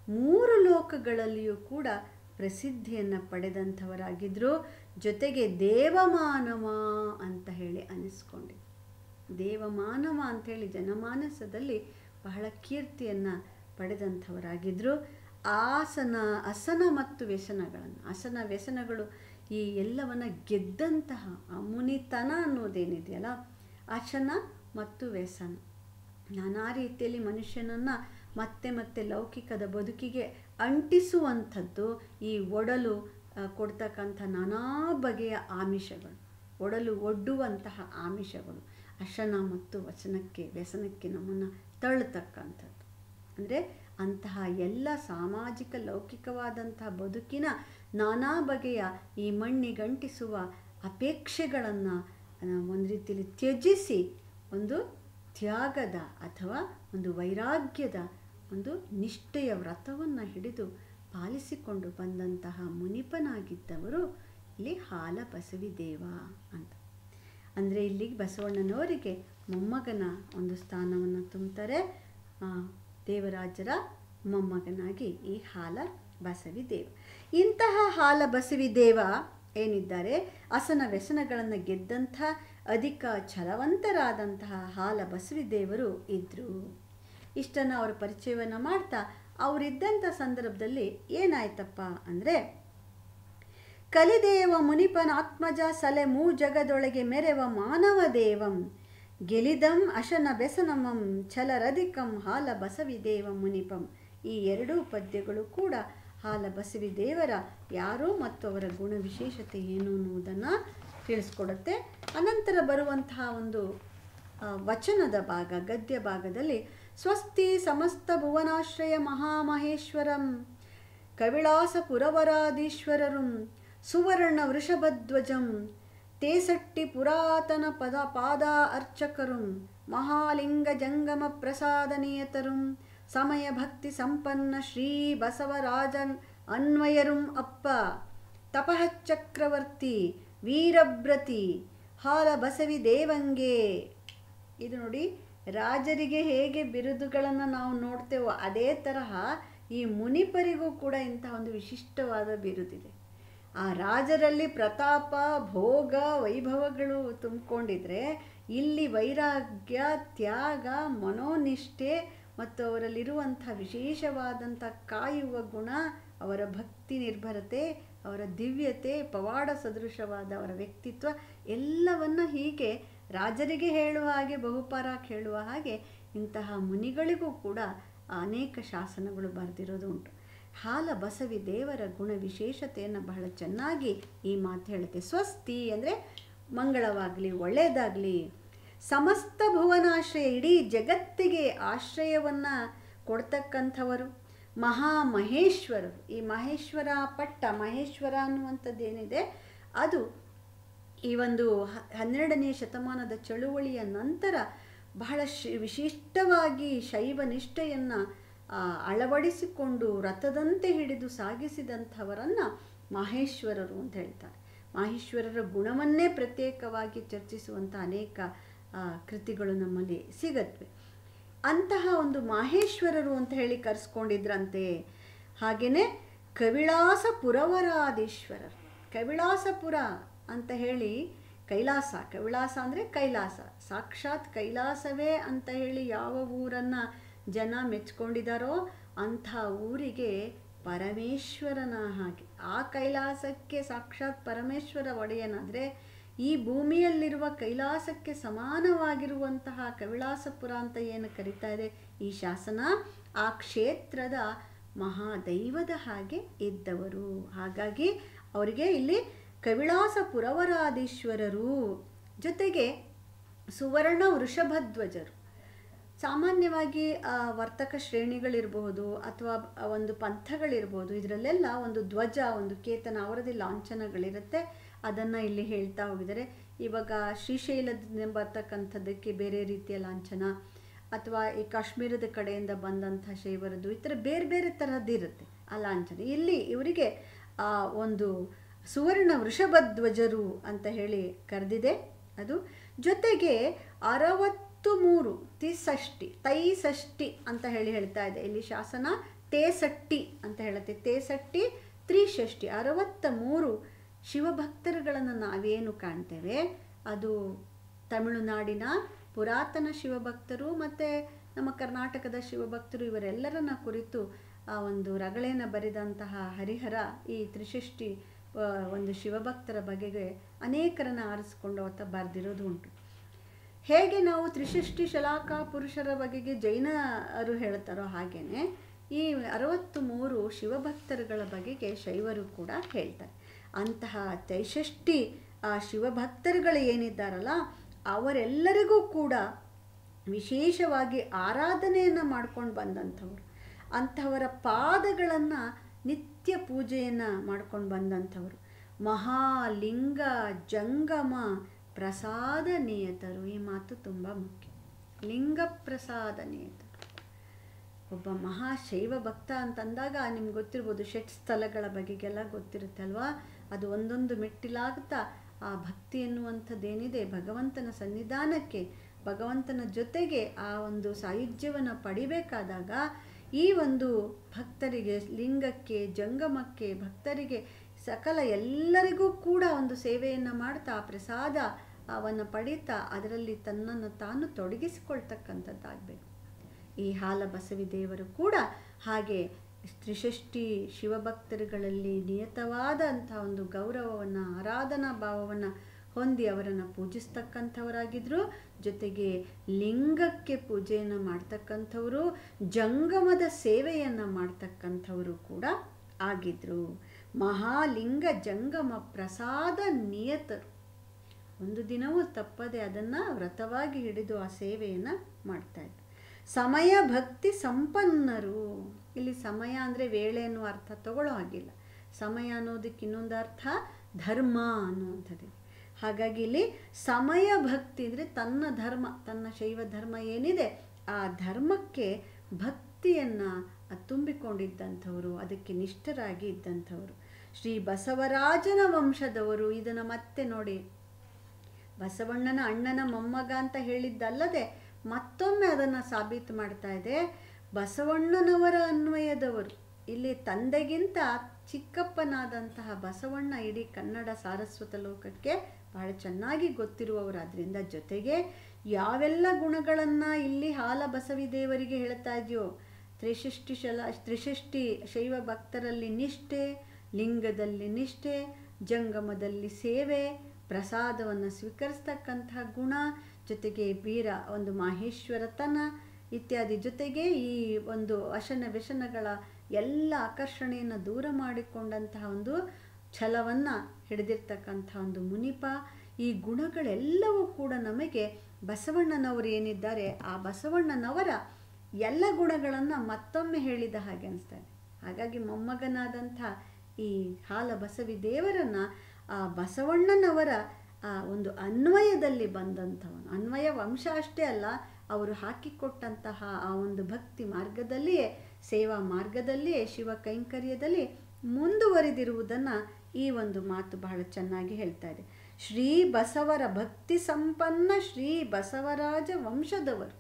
[SPEAKER 1] ಮೂರು ಲೋಕಗಳಲ್ಲಿಯೂ ಕೂಡ ಪ್ರಸಿದ್ಧಿಯನ್ನು ಪಡೆದಂಥವರಾಗಿದ್ದರು ಜೊತೆಗೆ ದೇವಮಾನವ ಅಂತ ಹೇಳಿ ಅನಿಸ್ಕೊಂಡಿದ್ರು ದೇವಮಾನವ ಅಂಥೇಳಿ ಜನಮಾನಸದಲ್ಲಿ ಬಹಳ ಕೀರ್ತಿಯನ್ನು ಪಡೆದಂಥವರಾಗಿದ್ದರು ಆಸನ ಅಸನ ಮತ್ತು ವ್ಯಸನಗಳನ್ನು ಅಸನ ವ್ಯಸನಗಳು ಈ ಎಲ್ಲವನ್ನ ಗೆದ್ದಂತಹ ಆ ಮುನಿತನ ಅನ್ನೋದೇನಿದೆಯಲ್ಲ ಅಸನ ಮತ್ತು ವ್ಯಸನ ನಾನಾ ರೀತಿಯಲ್ಲಿ ಮನುಷ್ಯನನ್ನು ಮತ್ತೆ ಮತ್ತೆ ಲೌಕಿಕದ ಬದುಕಿಗೆ ಅಂಟಿಸುವಂಥದ್ದು ಈ ಒಡಲು ಆ, ಕೊಡ್ತಕ್ಕಂಥ ನಾನಾ ಬಗೆಯ ಆಮಿಷಗಳು ಒಡಲು ಒಡ್ಡುವಂತಹ ಆಮಿಷಗಳು ಅಶನ ಮತ್ತು ವಚನಕ್ಕೆ ವ್ಯಸನಕ್ಕೆ ನಮ್ಮನ್ನು ತಳ್ಳತಕ್ಕಂಥದ್ದು ಅಂದರೆ ಅಂತಹ ಎಲ್ಲ ಸಾಮಾಜಿಕ ಲೌಕಿಕವಾದಂತಹ ಬದುಕಿನ ನಾನಾ ಬಗೆಯ ಈ ಮಣ್ಣಿಗಂಟಿಸುವ ಅಪೇಕ್ಷೆಗಳನ್ನು ಒಂದು ರೀತಿಯಲ್ಲಿ ತ್ಯಜಿಸಿ ಒಂದು ತ್ಯಾಗದ ಅಥವಾ ಒಂದು ವೈರಾಗ್ಯದ ಒಂದು ನಿಷ್ಠೆಯ ವ್ರತವನ್ನು ಹಿಡಿದು ಪಾಲಿಸಿಕೊಂಡು ಬಂದಂತಹ ಮುನಿಪನಾಗಿದ್ದವರು ಇಲ್ಲಿ ಹಾಲ ಬಸವಿ ದೇವ ಅಂತ ಅಂದರೆ ಇಲ್ಲಿ ಬಸವಣ್ಣನವರಿಗೆ ಮೊಮ್ಮಗನ ಒಂದು ಸ್ಥಾನವನ್ನು ತುಂಬ್ತಾರೆ ಆ, ದೇವರಾಜರ ಮೊಮ್ಮಗನಾಗಿ ಈ ಹಾಲ ಬಸವಿ ದೇವ ಇಂತಹ ಹಾಲ ಬಸವಿ ದೇವ ಏನಿದ್ದಾರೆ ಅಸನ ವ್ಯಸನಗಳನ್ನು ಗೆದ್ದಂಥ ಅಧಿಕ ಛಲವಂತರಾದಂತಹ ಹಾಲ ಬಸವಿ ದೇವರು ಇದ್ದರು ಇಷ್ಟನ್ನು ಅವರ ಪರಿಚಯವನ್ನು ಮಾಡ್ತಾ ಅವರಿದ್ದಂಥ ಸಂದರ್ಭದಲ್ಲಿ ಏನಾಯ್ತಪ್ಪ ಅಂದರೆ ಕಲಿದೇವ ಮುನಿಪನ ಆತ್ಮಜ ಸಲೆ ಮೂ ಜಗದೊಳಗೆ ಮೆರೆವ ಮಾನವ ದೇವಂ ಗೆಲಿದಂ ಅಶನ ಬೆಸನಮಂ ಛಲರಧಿಕಂ ಹಾಲ ಬಸವಿ ದೇವ ಮುನಿಪಂ ಈ ಎರಡೂ ಪದ್ಯಗಳು ಕೂಡ ಹಾಲ ಬಸವಿ ದೇವರ ಯಾರು ಮತ್ತು ಅವರ ಗುಣ ವಿಶೇಷತೆ ಏನು ಅನ್ನುವುದನ್ನು ತಿಳಿಸ್ಕೊಡುತ್ತೆ ಅನಂತರ ಬರುವಂತಹ ಒಂದು ಆ, ವಚನದ ಭಾಗ ಗದ್ಯ ಭಾಗದಲ್ಲಿ ಸ್ವಸ್ತಿ ಸಮಸ್ತ ಭುವನಾಶ್ರಯ ಮಹಾಮಹೇಶ್ವರಂ ಕವಿಳಾಸ ಪುರವರಾದೀಶ್ವರರು ಸುವರ್ಣ ವೃಷಭಧ್ವಜಂ ತೇಸಟ್ಟಿ ಪುರಾತನ ಪದ ಪಾದ ಅರ್ಚಕರು ಮಹಾಲಿಂಗ ಜಂಗಮ ಪ್ರಸಾದನೀಯತರುಂ ಸಮಯ ಭಕ್ತಿ ಸಂಪನ್ನ ಶ್ರೀ ಬಸವರಾಜನ್ ಅನ್ವಯರುಂ ಅಪ್ಪ ತಪಃ ಚಕ್ರವರ್ತಿ ವೀರಬ್ರತಿ ಹಾಲ ಬಸವಿ ದೇವಂಗೆ ಇದು ನೋಡಿ ರಾಜರಿಗೆ ಹೇಗೆ ಬಿರುದುಗಳನ್ನು ನಾವು ನೋಡ್ತೇವೋ ಅದೇ ತರಹ ಈ ಮುನಿಪರಿಗೂ ಕೂಡ ಇಂತಹ ಒಂದು ವಿಶಿಷ್ಟವಾದ ಬಿರುದಿದೆ ಆ ರಾಜರಲ್ಲಿ ಪ್ರತಾಪ ಭೋಗ ವೈಭವಗಳು ತುಂಬಿಕೊಂಡಿದ್ರೆ ಇಲ್ಲಿ ವೈರಾಗ್ಯ ತ್ಯಾಗ ಮನೋನಿಷ್ಠೆ ಮತ್ತು ಅವರಲ್ಲಿರುವಂಥ ವಿಶೇಷವಾದಂಥ ಕಾಯುವ ಗುಣ ಅವರ ಭಕ್ತಿ ನಿರ್ಭರತೆ ಅವರ ದಿವ್ಯತೆ ಪವಾಡ ಸದೃಶವಾದ ಅವರ ವ್ಯಕ್ತಿತ್ವ ಎಲ್ಲವನ್ನ ಹೀಗೆ ರಾಜರಿಗೆ ಹೇಳುವ ಹಾಗೆ ಬಹುಪರಾಕ್ ಹೇಳುವ ಹಾಗೆ ಇಂತಹ ಮುನಿಗಳಿಗೂ ಕೂಡ ಅನೇಕ ಶಾಸನಗಳು ಬರೆದಿರೋದು ಉಂಟು ಹಾಲ ಬಸವಿ ದೇವರ ಗುಣ ವಿಶೇಷತೆಯನ್ನು ಬಹಳ ಚೆನ್ನಾಗಿ ಈ ಮಾತು ಹೇಳುತ್ತೆ ಸ್ವಸ್ತಿ ಅಂದರೆ ಮಂಗಳವಾಗಲಿ ಒಳ್ಳೆಯದಾಗಲಿ ಸಮಸ್ತ ಭುವನಾಶ್ರಯ ಇಡೀ ಜಗತ್ತಿಗೆ ಆಶ್ರಯವನ್ನು ಕೊಡ್ತಕ್ಕಂಥವರು ಮಹಾಮಹೇಶ್ವರರು ಈ ಮಹೇಶ್ವರ ಪಟ್ಟ ಮಹೇಶ್ವರ ಅನ್ನುವಂಥದ್ದೇನಿದೆ ಅದು ಈ ಒಂದು ಹ- ಹನ್ನೆರಡನೇ ಶತಮಾನದ ಚಳುವಳಿಯ ನಂತರ ಬಹಳ ಶಿ ವಿಶಿಷ್ಟವಾಗಿ ಶೈವ ನಿಷ್ಠೆಯನ್ನು ಅಳವಡಿಸಿಕೊಂಡು ರಥದಂತೆ ಹಿಡಿದು ಸಾಗಿಸಿದಂಥವರನ್ನು ಮಹೇಶ್ವರರು ಅಂತ ಹೇಳ್ತಾರೆ ಮಹೇಶ್ವರರ ಗುಣವನ್ನೇ ಪ್ರತ್ಯೇಕವಾಗಿ ಚರ್ಚಿಸುವಂಥ ಅನೇಕ ಆ, ಕೃತಿಗಳು ನಮ್ಮಲ್ಲಿ ಸಿಗತ್ವೆ ಅಂತಹ ಒಂದು ಮಾಹೇಶ್ವರರು ಅಂತ ಹೇಳಿ ಕರೆಸ್ಕೊಂಡಿದ್ರಂತೆ ಹಾಗೆಯೇ ಕವಿಳಾಸ ಪುರವರಾದೀಶ್ವರರು ಕವಿಳಾಸಪುರ ಅಂತ ಹೇಳಿ ಕೈಲಾಸ ಕವಿಳಾಸ ಅಂದರೆ ಕೈಲಾಸ ಸಾಕ್ಷಾತ್ ಕೈಲಾಸವೇ ಅಂತ ಹೇಳಿ ಯಾವ ಊರನ್ನು ಜನ ಮೆಚ್ಕೊಂಡಿದ್ದಾರೋ ಅಂಥ ಊರಿಗೆ ಪರಮೇಶ್ವರನ ಹಾಗೆ ಆ ಕೈಲಾಸಕ್ಕೆ ಸಾಕ್ಷಾತ್ ಪರಮೇಶ್ವರ ಒಡೆಯನಾದರೆ ಈ ಭೂಮಿಯಲ್ಲಿರುವ ಕೈಲಾಸಕ್ಕೆ ಸಮಾನವಾಗಿರುವಂತಹ ಕವಿಳಾಸಪುರ ಅಂತ ಏನು ಕರೀತಾ ಇದೆ ಈ ಶಾಸನ ಆ ಕ್ಷೇತ್ರದ ಮಹಾದೈವದ ಹಾಗೆ ಇದ್ದವರು ಹಾಗಾಗಿ ಅವರಿಗೆ ಇಲ್ಲಿ ಕವಿಳಾಸ ಪುರವರಾದೀಶ್ವರರು ಜೊತೆಗೆ ಸುವರ್ಣ ವೃಷಭಧ್ವಜರು ಸಾಮಾನ್ಯವಾಗಿ ಆ, ವರ್ತಕ ಶ್ರೇಣಿಗಳಿರಬಹುದು ಅಥವಾ ಒಂದು ಪಂಥಗಳಿರ್ಬೋದು ಇದರಲ್ಲೆಲ್ಲ ಒಂದು ಧ್ವಜ ಒಂದು ಕೇತನ ಅವರದೇ ಲಾಂಛನಗಳಿರುತ್ತೆ ಅದನ್ನು ಇಲ್ಲಿ ಹೇಳ್ತಾ ಹೋಗಿದ್ದಾರೆ ಇವಾಗ ಶ್ರೀಶೈಲದಿಂದ ಬರ್ತಕ್ಕಂಥದ್ದಕ್ಕೆ ಬೇರೆ ರೀತಿಯ ಲಾಂಛನ ಅಥವಾ ಈ ಕಾಶ್ಮೀರದ ಕಡೆಯಿಂದ ಬಂದಂಥ ಶೈವರದ್ದು ಈ ಥರ ಬೇರೆ ಬೇರೆ ತರಹದ್ದಿರುತ್ತೆ ಆ ಲಾಂಛನ ಇಲ್ಲಿ ಇವರಿಗೆ ಆ ಒಂದು ಸುವರ್ಣ ವೃಷಭಧ್ವಜರು ಅಂತ ಹೇಳಿ ಕರೆದಿದೆ ಅದು ಜೊತೆಗೆ ಅರವತ್ತು ಮೂರು ತಿಸಷ್ಟಿ ತೈಸಷ್ಟಿ ಅಂತ ಹೇಳಿ ಹೇಳ್ತಾ ಇದೆ ಇಲ್ಲಿ ಶಾಸನ ತೇಸಟ್ಟಿ ಅಂತ ಹೇಳುತ್ತೆ ತೇಸಟ್ಟಿ ತ್ರಿಷಷ್ಟಿ ಅರವತ್ತ ಮೂರು ಶಿವಭಕ್ತರುಗಳನ್ನು ನಾವೇನು ಕಾಣ್ತೇವೆ ಅದು ತಮಿಳುನಾಡಿನ ಪುರಾತನ ಶಿವಭಕ್ತರು ಮತ್ತು ನಮ್ಮ ಕರ್ನಾಟಕದ ಶಿವಭಕ್ತರು ಇವರೆಲ್ಲರನ್ನ ಕುರಿತು ಆ ಒಂದು ರಗಳೆನ ಬರೆದಂತಹ ಹರಿಹರ ಈ ತ್ರಿಷಷ್ಟಿ ಆ, ಒಂದು ಶಿವಭಕ್ತರ ಬಗೆಗೆ ಅನೇಕರನ್ನ ಆರಿಸ್ಕೊಂಡು ಆತ ಬರೆದಿರೋದು ಉಂಟು ಹೇಗೆ ನಾವು ತ್ರಿಷಷ್ಟಿ ಶಲಾಕ ಪುರುಷರ ಬಗೆಗೆ ಜೈನರು ಹೇಳ್ತಾರೋ ಹಾಗೇನೆ ಈ ಅರವತ್ತು ಮೂರು ಶಿವಭಕ್ತರುಗಳ ಬಗೆಗೆ ಶೈವರು ಕೂಡ ಹೇಳ್ತಾರೆ ಅಂತಹ ತ್ರೈಷಷ್ಟಿ ಆ ಶಿವಭಕ್ತರುಗಳು ಏನಿದ್ದಾರಲ್ಲ ಅವರೆಲ್ಲರಿಗೂ ಕೂಡ ವಿಶೇಷವಾಗಿ ಆರಾಧನೆಯನ್ನು ಮಾಡ್ಕೊಂಡು ಬಂದಂಥವ್ರು ಅಂಥವರ ಪಾದಗಳನ್ನು ನಿತ್ಯ ಪೂಜೆಯನ್ನು ಮಾಡ್ಕೊಂಡು ಬಂದಂಥವ್ರು ಮಹಾಲಿಂಗ ಜಂಗಮ ಪ್ರಸಾದ ನಿಯತರು ಈ ಮಾತು ತುಂಬ ಮುಖ್ಯ ಲಿಂಗ ಪ್ರಸಾದ ನಿಯತರು ಒಬ್ಬ ಮಹಾಶೈವ ಭಕ್ತ ಅಂತಂದಾಗ ನಿಮ್ಗೆ ಗೊತ್ತಿರ್ಬೋದು ಷಟ್ ಸ್ಥಳಗಳ ಬಗೆಗೆಲ್ಲ ಗೊತ್ತಿರುತ್ತೆ ಅಲ್ವಾ ಅದು ಒಂದೊಂದು ಮೆಟ್ಟಿಲಾಗ್ತಾ ಆ ಭಕ್ತಿ ಎನ್ನುವಂಥದ್ದೇನಿದೆ ಭಗವಂತನ ಸನ್ನಿಧಾನಕ್ಕೆ ಭಗವಂತನ ಜೊತೆಗೆ ಆ ಒಂದು ಸಾಯುಜ್ಯವನ್ನು ಪಡಿಬೇಕಾದಾಗ ಈ ಒಂದು ಭಕ್ತರಿಗೆ ಲಿಂಗಕ್ಕೆ ಜಂಗಮಕ್ಕೆ ಭಕ್ತರಿಗೆ ಸಕಲ ಎಲ್ಲರಿಗೂ ಕೂಡ ಒಂದು ಸೇವೆಯನ್ನು ಮಾಡ್ತಾ ಆ ಪ್ರಸಾದ ಅವನ್ನು ಪಡೀತಾ ಅದರಲ್ಲಿ ತನ್ನನ್ನು ತಾನು ತೊಡಗಿಸಿಕೊಳ್ತಕ್ಕಂಥದ್ದಾಗಬೇಕು ಈ ಹಾಲ ಬಸವಿ ದೇವರು ಕೂಡ ಹಾಗೆ ತ್ರಿಷಷ್ಟಿ ಶಿವಭಕ್ತರುಗಳಲ್ಲಿ ನಿಯತವಾದಂಥ ಒಂದು ಗೌರವವನ್ನು ಆರಾಧನಾ ಭಾವವನ್ನು ಹೊಂದಿ ಅವರನ್ನು ಪೂಜಿಸ್ತಕ್ಕಂಥವರಾಗಿದ್ದರು ಜೊತೆಗೆ ಲಿಂಗಕ್ಕೆ ಪೂಜೆಯನ್ನು ಮಾಡ್ತಕ್ಕಂಥವರು ಜಂಗಮದ ಸೇವೆಯನ್ನು ಮಾಡ್ತಕ್ಕಂಥವರು ಕೂಡ ಆಗಿದ್ರು ಮಹಾಲಿಂಗ ಜಂಗಮ ಪ್ರಸಾದ ನಿಯತರು ಒಂದು ದಿನವೂ ತಪ್ಪದೆ ಅದನ್ನು ವ್ರತವಾಗಿ ಹಿಡಿದು ಆ ಸೇವೆಯನ್ನು ಮಾಡ್ತಾಯಿದ್ರು ಸಮಯ ಭಕ್ತಿ ಸಂಪನ್ನರು ಇಲ್ಲಿ ಸಮಯ ಅಂದರೆ ವೇಳೆ ಅನ್ನೋ ಅರ್ಥ ತಗೊಳ್ಳೋ ಹಾಗಿಲ್ಲ ಸಮಯ ಅನ್ನೋದಕ್ಕೆ ಇನ್ನೊಂದು ಅರ್ಥ ಧರ್ಮ ಅನ್ನುವಂಥದ್ದು ಹಾಗಾಗಿ ಇಲ್ಲಿ ಸಮಯ ಭಕ್ತಿ ಅಂದರೆ ತನ್ನ ಧರ್ಮ ತನ್ನ ಶೈವ ಧರ್ಮ ಏನಿದೆ ಆ ಧರ್ಮಕ್ಕೆ ಭಕ್ತಿಯನ್ನು ತುಂಬಿಕೊಂಡಿದ್ದಂಥವರು ಅದಕ್ಕೆ ನಿಷ್ಠರಾಗಿ ಇದ್ದಂಥವರು ಶ್ರೀ ಬಸವರಾಜನ ವಂಶದವರು ಇದನ್ನು ಮತ್ತೆ ನೋಡಿ ಬಸವಣ್ಣನ ಅಣ್ಣನ ಮೊಮ್ಮಗ ಅಂತ ಹೇಳಿದ್ದಲ್ಲದೆ ಮತ್ತೊಮ್ಮೆ ಅದನ್ನು ಸಾಬೀತು ಮಾಡ್ತಾ ಇದೆ ಬಸವಣ್ಣನವರ ಅನ್ವಯದವರು ಇಲ್ಲಿ ತಂದೆಗಿಂತ ಚಿಕ್ಕಪ್ಪನಾದಂತಹ ಬಸವಣ್ಣ ಇಡೀ ಕನ್ನಡ ಸಾರಸ್ವತ ಲೋಕಕ್ಕೆ ಬಹಳ ಚೆನ್ನಾಗಿ ಗೊತ್ತಿರುವವರು ಅದರಿಂದ ಜೊತೆಗೆ ಯಾವೆಲ್ಲ ಗುಣಗಳನ್ನು ಇಲ್ಲಿ ಹಾಲ ಬಸವಿ ದೇವರಿಗೆ ಹೇಳ್ತಾ ಇದೆಯೋ ತ್ರಿಷಷ್ಟಿ ಶಲ ತ್ರಿಷಷ್ಟಿ ಶೈವ ಭಕ್ತರಲ್ಲಿ ನಿಷ್ಠೆ ಲಿಂಗದಲ್ಲಿ ನಿಷ್ಠೆ ಜಂಗಮದಲ್ಲಿ ಸೇವೆ ಪ್ರಸಾದವನ್ನು ಸ್ವೀಕರಿಸ್ತಕ್ಕಂತಹ ಗುಣ ಜೊತೆಗೆ ವೀರ ಒಂದು ಮಾಹೇಶ್ವರತನ ಇತ್ಯಾದಿ ಜೊತೆಗೆ ಈ ಒಂದು ವಶನ ವ್ಯಸನಗಳ ಎಲ್ಲ ಆಕರ್ಷಣೆಯನ್ನು ದೂರ ಮಾಡಿಕೊಂಡಂತಹ ಒಂದು ಛಲವನ್ನು ಹಿಡಿದಿರ್ತಕ್ಕಂಥ ಒಂದು ಮುನಿಪ ಈ ಗುಣಗಳೆಲ್ಲವೂ ಕೂಡ ನಮಗೆ ಬಸವಣ್ಣನವರು ಏನಿದ್ದಾರೆ ಆ ಬಸವಣ್ಣನವರ ಎಲ್ಲ ಗುಣಗಳನ್ನು ಮತ್ತೊಮ್ಮೆ ಹೇಳಿದ ಹಾಗೆ ಅನಿಸ್ತಾರೆ ಹಾಗಾಗಿ ಮೊಮ್ಮಗನಾದಂಥ ಈ ಹಾಲ ಬಸವಿ ದೇವರನ್ನು ಆ ಬಸವಣ್ಣನವರ ಆ ಒಂದು ಅನ್ವಯದಲ್ಲಿ ಬಂದಂಥವನು ಅನ್ವಯ ವಂಶ ಅಷ್ಟೇ ಅಲ್ಲ ಅವರು ಹಾಕಿಕೊಟ್ಟಂತಹ ಆ ಒಂದು ಭಕ್ತಿ ಮಾರ್ಗದಲ್ಲಿಯೇ ಸೇವಾ ಮಾರ್ಗದಲ್ಲಿಯೇ ಶಿವ ಕೈಂಕರ್ಯದಲ್ಲಿ ಮುಂದುವರಿದಿರುವುದನ್ನು ಈ ಒಂದು ಮಾತು ಬಹಳ ಚೆನ್ನಾಗಿ ಹೇಳ್ತಾ ಇದೆ ಶ್ರೀ ಬಸವರ ಭಕ್ತಿ ಸಂಪನ್ನ ಶ್ರೀ ಬಸವರಾಜ ವಂಶದವರು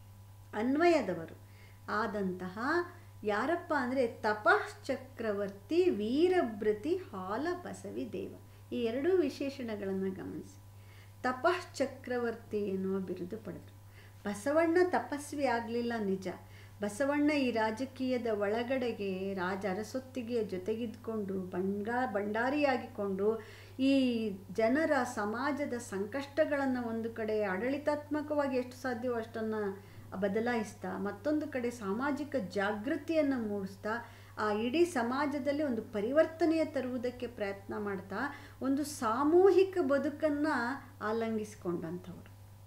[SPEAKER 1] ಅನ್ವಯದವರು ಆದಂತಹ ಯಾರಪ್ಪ ಅಂದರೆ ತಪಶ್ಚಕ್ರವರ್ತಿ ವೀರಭೃತಿ ಹಾಲ ಬಸವಿ ದೇವ ಈ ಎರಡೂ ವಿಶೇಷಣಗಳನ್ನು ಗಮನಿಸಿ ತಪಶ್ಚಕ್ರವರ್ತಿ ಎನ್ನುವ ಬಿರುದು ಪಡೆದರು ಬಸವಣ್ಣ ತಪಸ್ವಿ ಆಗಲಿಲ್ಲ ನಿಜ ಬಸವಣ್ಣ ಈ ರಾಜಕೀಯದ ಒಳಗಡೆಗೆ ರಾಜ ಅರಸೊತ್ತಿಗೆಯ ಜೊತೆಗಿದ್ಕೊಂಡು ಬಂಡಾ ಭಂಡಾರಿಯಾಗಿಕೊಂಡು ಈ ಜನರ ಸಮಾಜದ ಸಂಕಷ್ಟಗಳನ್ನು ಒಂದು ಕಡೆ ಆಡಳಿತಾತ್ಮಕವಾಗಿ ಎಷ್ಟು ಸಾಧ್ಯವೋ ಅಷ್ಟನ್ನು ಬದಲಾಯಿಸ್ತಾ ಮತ್ತೊಂದು ಕಡೆ ಸಾಮಾಜಿಕ ಜಾಗೃತಿಯನ್ನು ಮೂಡಿಸ್ತಾ ಆ ಇಡೀ ಸಮಾಜದಲ್ಲಿ ಒಂದು ಪರಿವರ್ತನೆಯ ತರುವುದಕ್ಕೆ ಪ್ರಯತ್ನ ಮಾಡ್ತಾ ಒಂದು ಸಾಮೂಹಿಕ ಬದುಕನ್ನು ಆಲಂಗಿಸಿಕೊಂಡಂಥವ್ರು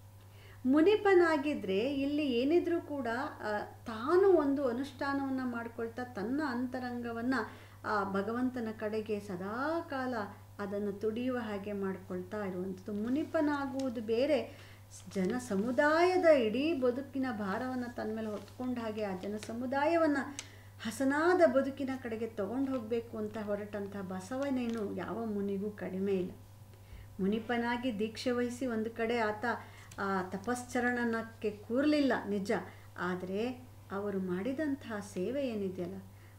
[SPEAKER 1] ಮುನಿಪನಾಗಿದ್ದರೆ ಇಲ್ಲಿ ಏನಿದ್ರೂ ಕೂಡ ತಾನು ಒಂದು ಅನುಷ್ಠಾನವನ್ನು ಮಾಡ್ಕೊಳ್ತಾ ತನ್ನ ಅಂತರಂಗವನ್ನು ಆ ಭಗವಂತನ ಕಡೆಗೆ ಸದಾಕಾಲ ಅದನ್ನು ತುಡಿಯುವ ಹಾಗೆ ಮಾಡ್ಕೊಳ್ತಾ ಇರುವಂಥದ್ದು ಮುನಿಪನಾಗುವುದು ಬೇರೆ ಜನ ಸಮುದಾಯದ ಇಡೀ ಬದುಕಿನ ಭಾರವನ್ನು ತನ್ನ ಮೇಲೆ ಹೊತ್ಕೊಂಡ ಹಾಗೆ ಆ ಜನ ಸಮುದಾಯವನ್ನು ಹಸನಾದ ಬದುಕಿನ ಕಡೆಗೆ ತಗೊಂಡು ಹೋಗಬೇಕು ಅಂತ ಹೊರಟಂಥ ಬಸವನೇನು ಯಾವ ಮುನಿಗೂ ಕಡಿಮೆ ಇಲ್ಲ ಮುನಿಪನಾಗಿ ದೀಕ್ಷೆ ವಹಿಸಿ ಒಂದು ಕಡೆ ಆತ ಆ ತಪಶ್ಚರಣನಕ್ಕೆ ಕೂರಲಿಲ್ಲ ನಿಜ ಆದರೆ ಅವರು ಮಾಡಿದಂತಹ ಸೇವೆ ಏನಿದೆಯಲ್ಲ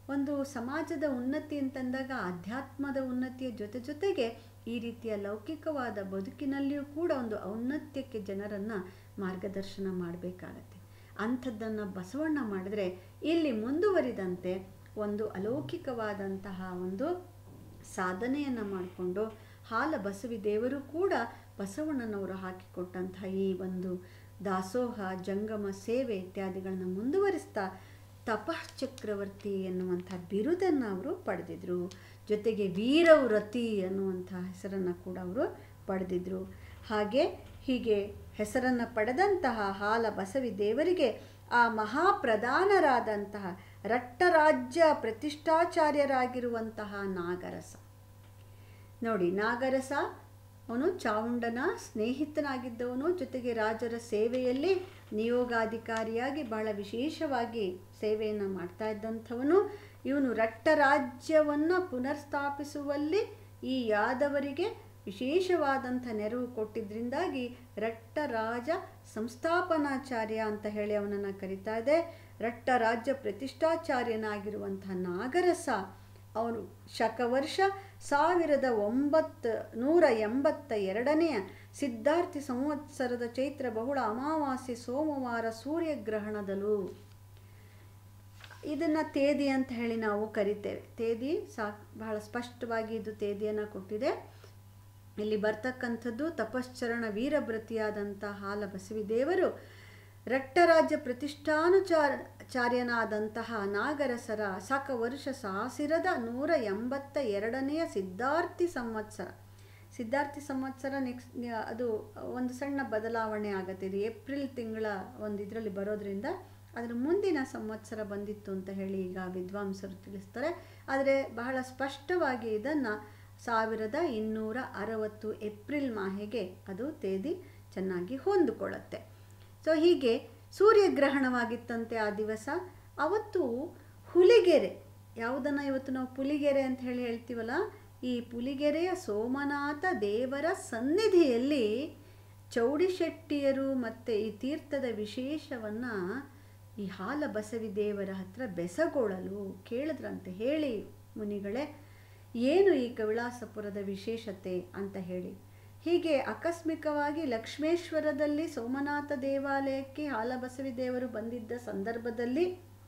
[SPEAKER 1] ಒಂದು ಸಮಾಜದ ಉನ್ನತಿ ಅಂತಂದಾಗ ಆಧ್ಯಾತ್ಮದ ಉನ್ನತಿಯ ಜೊತೆ ಜೊತೆಗೆ ಈ ರೀತಿಯ ಲೌಕಿಕವಾದ ಬದುಕಿನಲ್ಲಿಯೂ ಕೂಡ ಒಂದು ಔನ್ನತ್ಯಕ್ಕೆ ಜನರನ್ನು ಮಾರ್ಗದರ್ಶನ ಮಾಡಬೇಕಾಗತ್ತೆ ಅಂಥದ್ದನ್ನು ಬಸವಣ್ಣ ಮಾಡಿದ್ರೆ ಇಲ್ಲಿ ಮುಂದುವರಿದಂತೆ ಒಂದು ಅಲೌಕಿಕವಾದಂತಹ ಒಂದು ಸಾಧನೆಯನ್ನು ಮಾಡಿಕೊಂಡು ಹಾಲ ಬಸವಿ ದೇವರು ಕೂಡ ಬಸವಣ್ಣನವರು ಹಾಕಿಕೊಟ್ಟಂತಹ ಈ ಒಂದು ದಾಸೋಹ ಜಂಗಮ ಸೇವೆ ಇತ್ಯಾದಿಗಳನ್ನ ಮುಂದುವರಿಸ್ತಾ ತಪಶ್ಚಕ್ರವರ್ತಿ ಎನ್ನುವಂಥ ಬಿರುದನ್ನು ಅವರು ಪಡೆದಿದ್ರು ಜೊತೆಗೆ ವೀರವ್ರತಿ ಅನ್ನುವಂಥ ಹೆಸರನ್ನು ಕೂಡ ಅವರು ಪಡೆದಿದ್ರು ಹಾಗೆ ಹೀಗೆ ಹೆಸರನ್ನು ಪಡೆದಂತಹ ಹಾಲ ಬಸವಿ ದೇವರಿಗೆ ಆ ಮಹಾಪ್ರಧಾನರಾದಂತಹ ರಟ್ಟರಾಜ್ಯ ಪ್ರತಿಷ್ಠಾಚಾರ್ಯರಾಗಿರುವಂತಹ ನಾಗರಸ ನೋಡಿ ನಾಗರಸ ಅವನು ಚಾವುಂಡನ ಸ್ನೇಹಿತನಾಗಿದ್ದವನು ಜೊತೆಗೆ ರಾಜರ ಸೇವೆಯಲ್ಲಿ ನಿಯೋಗಾಧಿಕಾರಿಯಾಗಿ ಬಹಳ ವಿಶೇಷವಾಗಿ ಸೇವೆಯನ್ನು ಮಾಡ್ತಾ ಇದ್ದಂಥವನು ಇವನು ರಟ್ಟರಾಜ್ಯವನ್ನು ಪುನರ್ಸ್ಥಾಪಿಸುವಲ್ಲಿ ಈ ಯಾದವರಿಗೆ ವಿಶೇಷವಾದಂಥ ನೆರವು ಕೊಟ್ಟಿದ್ದರಿಂದಾಗಿ ರಟ್ಟರಾಜ ಸಂಸ್ಥಾಪನಾಚಾರ್ಯ ಅಂತ ಹೇಳಿ ಅವನನ್ನು ಕರಿತಾ ಇದೆ ರಟ್ಟರಾಜ್ಯ ಪ್ರತಿಷ್ಠಾಚಾರ್ಯನಾಗಿರುವಂಥ ನಾಗರಸ ಅವನು ಶಕವರ್ಷ ಸಾವಿರದ ಒಂಬತ್ತು ನೂರ ಎಂಬತ್ತ ಎರಡನೆಯ ಸಿದ್ಧಾರ್ಥಿ ಸಂವತ್ಸರದ ಚೈತ್ರ ಬಹುಳ ಅಮಾವಾಸ್ಯೆ ಸೋಮವಾರ ಸೂರ್ಯಗ್ರಹಣದಲ್ಲೂ ಇದನ್ನು ತೇದಿ ಅಂತ ಹೇಳಿ ನಾವು ಕರಿತೇವೆ ತೇದಿ ಸಾ ಬಹಳ ಸ್ಪಷ್ಟವಾಗಿ ಇದು ತೇದಿಯನ್ನು ಕೊಟ್ಟಿದೆ ಇಲ್ಲಿ ಬರ್ತಕ್ಕಂಥದ್ದು ತಪಶ್ಚರಣ ವೀರಭೃತಿಯಾದಂಥ ಹಾಲ ಬಸವಿ ದೇವರು ರಟ್ಟರಾಜ್ಯ ಪ್ರತಿಷ್ಠಾನುಚಾರ ಚಾರ್ಯನಾದಂತಹ ನಾಗರಸರ ಸಕ ವರ್ಷ ಸಾಸಿರದ ನೂರ ಎಂಬತ್ತ ಎರಡನೆಯ ಸಿದ್ಧಾರ್ಥಿ ಸಂವತ್ಸರ ಸಿದ್ಧಾರ್ಥಿ ಸಂವತ್ಸರ ನೆಕ್ಸ್ಟ್ ಅದು ಒಂದು ಸಣ್ಣ ಬದಲಾವಣೆ ಆಗುತ್ತೆ ಇದು ಏಪ್ರಿಲ್ ತಿಂಗಳ ಒಂದು ಇದರಲ್ಲಿ ಬರೋದ್ರಿಂದ ಅದರ ಮುಂದಿನ ಸಂವತ್ಸರ ಬಂದಿತ್ತು ಅಂತ ಹೇಳಿ ಈಗ ವಿದ್ವಾಂಸರು ತಿಳಿಸ್ತಾರೆ ಆದರೆ ಬಹಳ ಸ್ಪಷ್ಟವಾಗಿ ಇದನ್ನು ಸಾವಿರದ ಇನ್ನೂರ ಅರವತ್ತು ಏಪ್ರಿಲ್ ಮಾಹೆಗೆ ಅದು ತೇದಿ ಚೆನ್ನಾಗಿ ಹೊಂದಿಕೊಳ್ಳುತ್ತೆ ಸೊ ಹೀಗೆ ಸೂರ್ಯಗ್ರಹಣವಾಗಿತ್ತಂತೆ ಆ ದಿವಸ ಅವತ್ತು ಹುಲಿಗೆರೆ ಯಾವುದನ್ನು ಇವತ್ತು ನಾವು ಪುಲಿಗೆರೆ ಅಂತ ಹೇಳಿ ಹೇಳ್ತೀವಲ್ಲ ಈ ಪುಲಿಗೆರೆಯ ಸೋಮನಾಥ ದೇವರ ಸನ್ನಿಧಿಯಲ್ಲಿ ಚೌಡಿಶೆಟ್ಟಿಯರು ಮತ್ತು ಈ ತೀರ್ಥದ ವಿಶೇಷವನ್ನು ಈ ಹಾಲ ಬಸವಿ ದೇವರ ಹತ್ರ ಬೆಸಗೊಳ್ಳಲು ಕೇಳಿದ್ರಂತೆ ಹೇಳಿ ಮುನಿಗಳೇ ಏನು ಈ ಕವಿಳಾಸಪುರದ ವಿಶೇಷತೆ ಅಂತ ಹೇಳಿ ಹೀಗೆ ಆಕಸ್ಮಿಕವಾಗಿ ಲಕ್ಷ್ಮೇಶ್ವರದಲ್ಲಿ ಸೋಮನಾಥ ದೇವಾಲಯಕ್ಕೆ ಹಾಲಬಸವಿ ದೇವರು ಬಂದಿದ್ದ ಸಂದರ್ಭದಲ್ಲಿ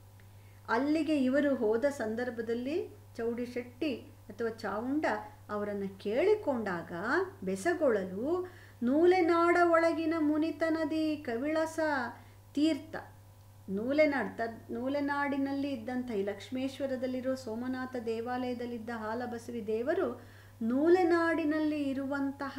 [SPEAKER 1] ಅಲ್ಲಿಗೆ ಇವರು ಹೋದ ಸಂದರ್ಭದಲ್ಲಿ ಚೌಡಿ ಶೆಟ್ಟಿ ಅಥವಾ ಚಾವುಂಡ ಅವರನ್ನು ಕೇಳಿಕೊಂಡಾಗ ಬೆಸಗೊಳ್ಳಲು ನೂಲೆನಾಡ ಒಳಗಿನ ಮುನಿತನದಿ ಕವಿಳಸ ತೀರ್ಥ ನೂಲೆನಾಡ್ ತದ್ ನೂಲೆನಾಡಿನಲ್ಲಿ ಇದ್ದಂಥ ಈ ಲಕ್ಷ್ಮೇಶ್ವರದಲ್ಲಿರೋ ಸೋಮನಾಥ ದೇವಾಲಯದಲ್ಲಿದ್ದ ಹಾಲಬಸವಿ ದೇವರು ನೂಲೆನಾಡಿನಲ್ಲಿ ಇರುವಂತಹ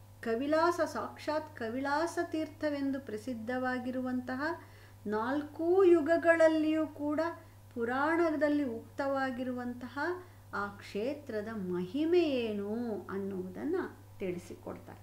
[SPEAKER 1] ಕವಿಲಾಸ ಸಾಕ್ಷಾತ್ ಕವಿಲಾಸ ತೀರ್ಥವೆಂದು ಪ್ರಸಿದ್ಧವಾಗಿರುವಂತಹ ನಾಲ್ಕೂ ಯುಗಗಳಲ್ಲಿಯೂ ಕೂಡ ಪುರಾಣದಲ್ಲಿ ಉಕ್ತವಾಗಿರುವಂತಹ ಆ ಕ್ಷೇತ್ರದ ಮಹಿಮೆ ಏನು ಅನ್ನುವುದನ್ನು ತಿಳಿಸಿಕೊಡ್ತಾರೆ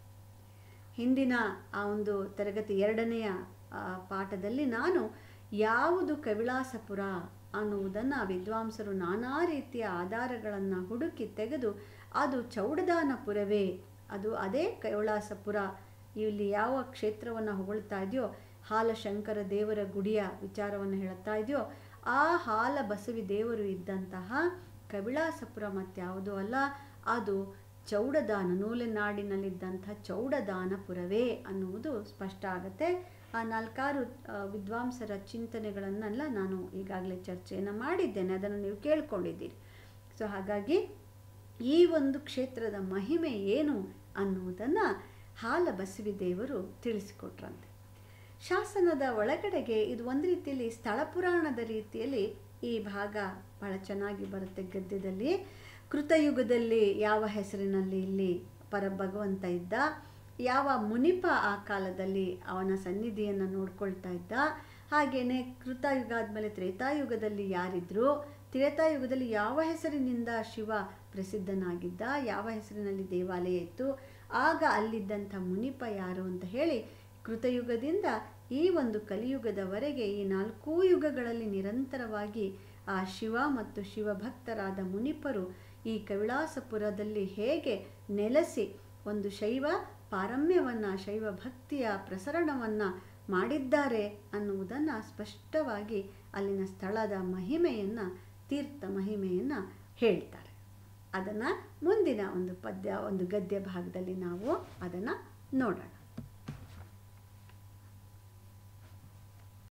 [SPEAKER 1] ಹಿಂದಿನ ಆ ಒಂದು ತರಗತಿ ಎರಡನೆಯ ಪಾಠದಲ್ಲಿ ನಾನು ಯಾವುದು ಕವಿಳಾಸಪುರ ಅನ್ನುವುದನ್ನು ವಿದ್ವಾಂಸರು ನಾನಾ ರೀತಿಯ ಆಧಾರಗಳನ್ನು ಹುಡುಕಿ ತೆಗೆದು ಅದು ಚೌಡದಾನಪುರವೇ ಅದು ಅದೇ ಕೈಲಾಸಪುರ ಇಲ್ಲಿ ಯಾವ ಕ್ಷೇತ್ರವನ್ನು ಹೊಗಳ್ತಾ ಇದೆಯೋ ಹಾಲಶಂಕರ ದೇವರ ಗುಡಿಯ ವಿಚಾರವನ್ನು ಹೇಳುತ್ತಾ ಇದೆಯೋ ಆ ಹಾಲ ಬಸವಿ ದೇವರು ಇದ್ದಂತಹ ಕವಿಳಾಸಪುರ ಮತ್ಯಾವುದೂ ಅಲ್ಲ ಅದು ಚೌಡದಾನ ನೂಲೆನಾಡಿನಲ್ಲಿದ್ದಂಥ ಚೌಡದಾನಪುರವೇ ಅನ್ನುವುದು ಸ್ಪಷ್ಟ ಆಗುತ್ತೆ ಆ ನಾಲ್ಕಾರು ವಿದ್ವಾಂಸರ ಚಿಂತನೆಗಳನ್ನೆಲ್ಲ ನಾನು ಈಗಾಗಲೇ ಚರ್ಚೆಯನ್ನು ಮಾಡಿದ್ದೇನೆ ಅದನ್ನು ನೀವು ಕೇಳ್ಕೊಂಡಿದ್ದೀರಿ ಸೊ ಹಾಗಾಗಿ ಈ ಒಂದು ಕ್ಷೇತ್ರದ ಮಹಿಮೆ ಏನು ಅನ್ನುವುದನ್ನು ಹಾಲ ಬಸವಿ ದೇವರು ತಿಳಿಸಿಕೊಟ್ರಂತೆ ಶಾಸನದ ಒಳಗಡೆಗೆ ಇದು ಒಂದು ರೀತಿಯಲ್ಲಿ ಸ್ಥಳ ಪುರಾಣದ ರೀತಿಯಲ್ಲಿ ಈ ಭಾಗ ಬಹಳ ಚೆನ್ನಾಗಿ ಬರುತ್ತೆ ಗದ್ಯದಲ್ಲಿ ಕೃತಯುಗದಲ್ಲಿ ಯಾವ ಹೆಸರಿನಲ್ಲಿ ಇಲ್ಲಿ ಪರ ಭಗವಂತ ಇದ್ದ ಯಾವ ಮುನಿಪ ಆ ಕಾಲದಲ್ಲಿ ಅವನ ಸನ್ನಿಧಿಯನ್ನು ನೋಡ್ಕೊಳ್ತಾ ಇದ್ದ ಹಾಗೆಯೇ ಕೃತಯುಗ ಆದಮೇಲೆ ತ್ರೇತಾಯುಗದಲ್ಲಿ ಯಾರಿದ್ರು ತ್ರೇತಾಯುಗದಲ್ಲಿ ಯಾವ ಹೆಸರಿನಿಂದ ಶಿವ ಪ್ರಸಿದ್ಧನಾಗಿದ್ದ ಯಾವ ಹೆಸರಿನಲ್ಲಿ ದೇವಾಲಯ ಇತ್ತು ಆಗ ಅಲ್ಲಿದ್ದಂಥ ಮುನಿಪ ಯಾರು ಅಂತ ಹೇಳಿ ಕೃತಯುಗದಿಂದ ಈ ಒಂದು ಕಲಿಯುಗದವರೆಗೆ ಈ ನಾಲ್ಕೂ ಯುಗಗಳಲ್ಲಿ ನಿರಂತರವಾಗಿ ಆ ಶಿವ ಮತ್ತು ಶಿವಭಕ್ತರಾದ ಮುನಿಪರು ಈ ಕವಿಳಾಸಪುರದಲ್ಲಿ ಹೇಗೆ ನೆಲೆಸಿ ಒಂದು ಶೈವ ಪಾರಮ್ಯವನ್ನು ಶೈವ ಭಕ್ತಿಯ ಪ್ರಸರಣವನ್ನು ಮಾಡಿದ್ದಾರೆ ಅನ್ನುವುದನ್ನು ಸ್ಪಷ್ಟವಾಗಿ ಅಲ್ಲಿನ ಸ್ಥಳದ ಮಹಿಮೆಯನ್ನು ತೀರ್ಥ ಮಹಿಮೆಯನ್ನು ಹೇಳ್ತಾರೆ ಅದನ್ನು ಮುಂದಿನ ಒಂದು ಪದ್ಯ ಒಂದು ಗದ್ಯ ಭಾಗದಲ್ಲಿ ನಾವು ಅದನ್ನು ನೋಡೋಣ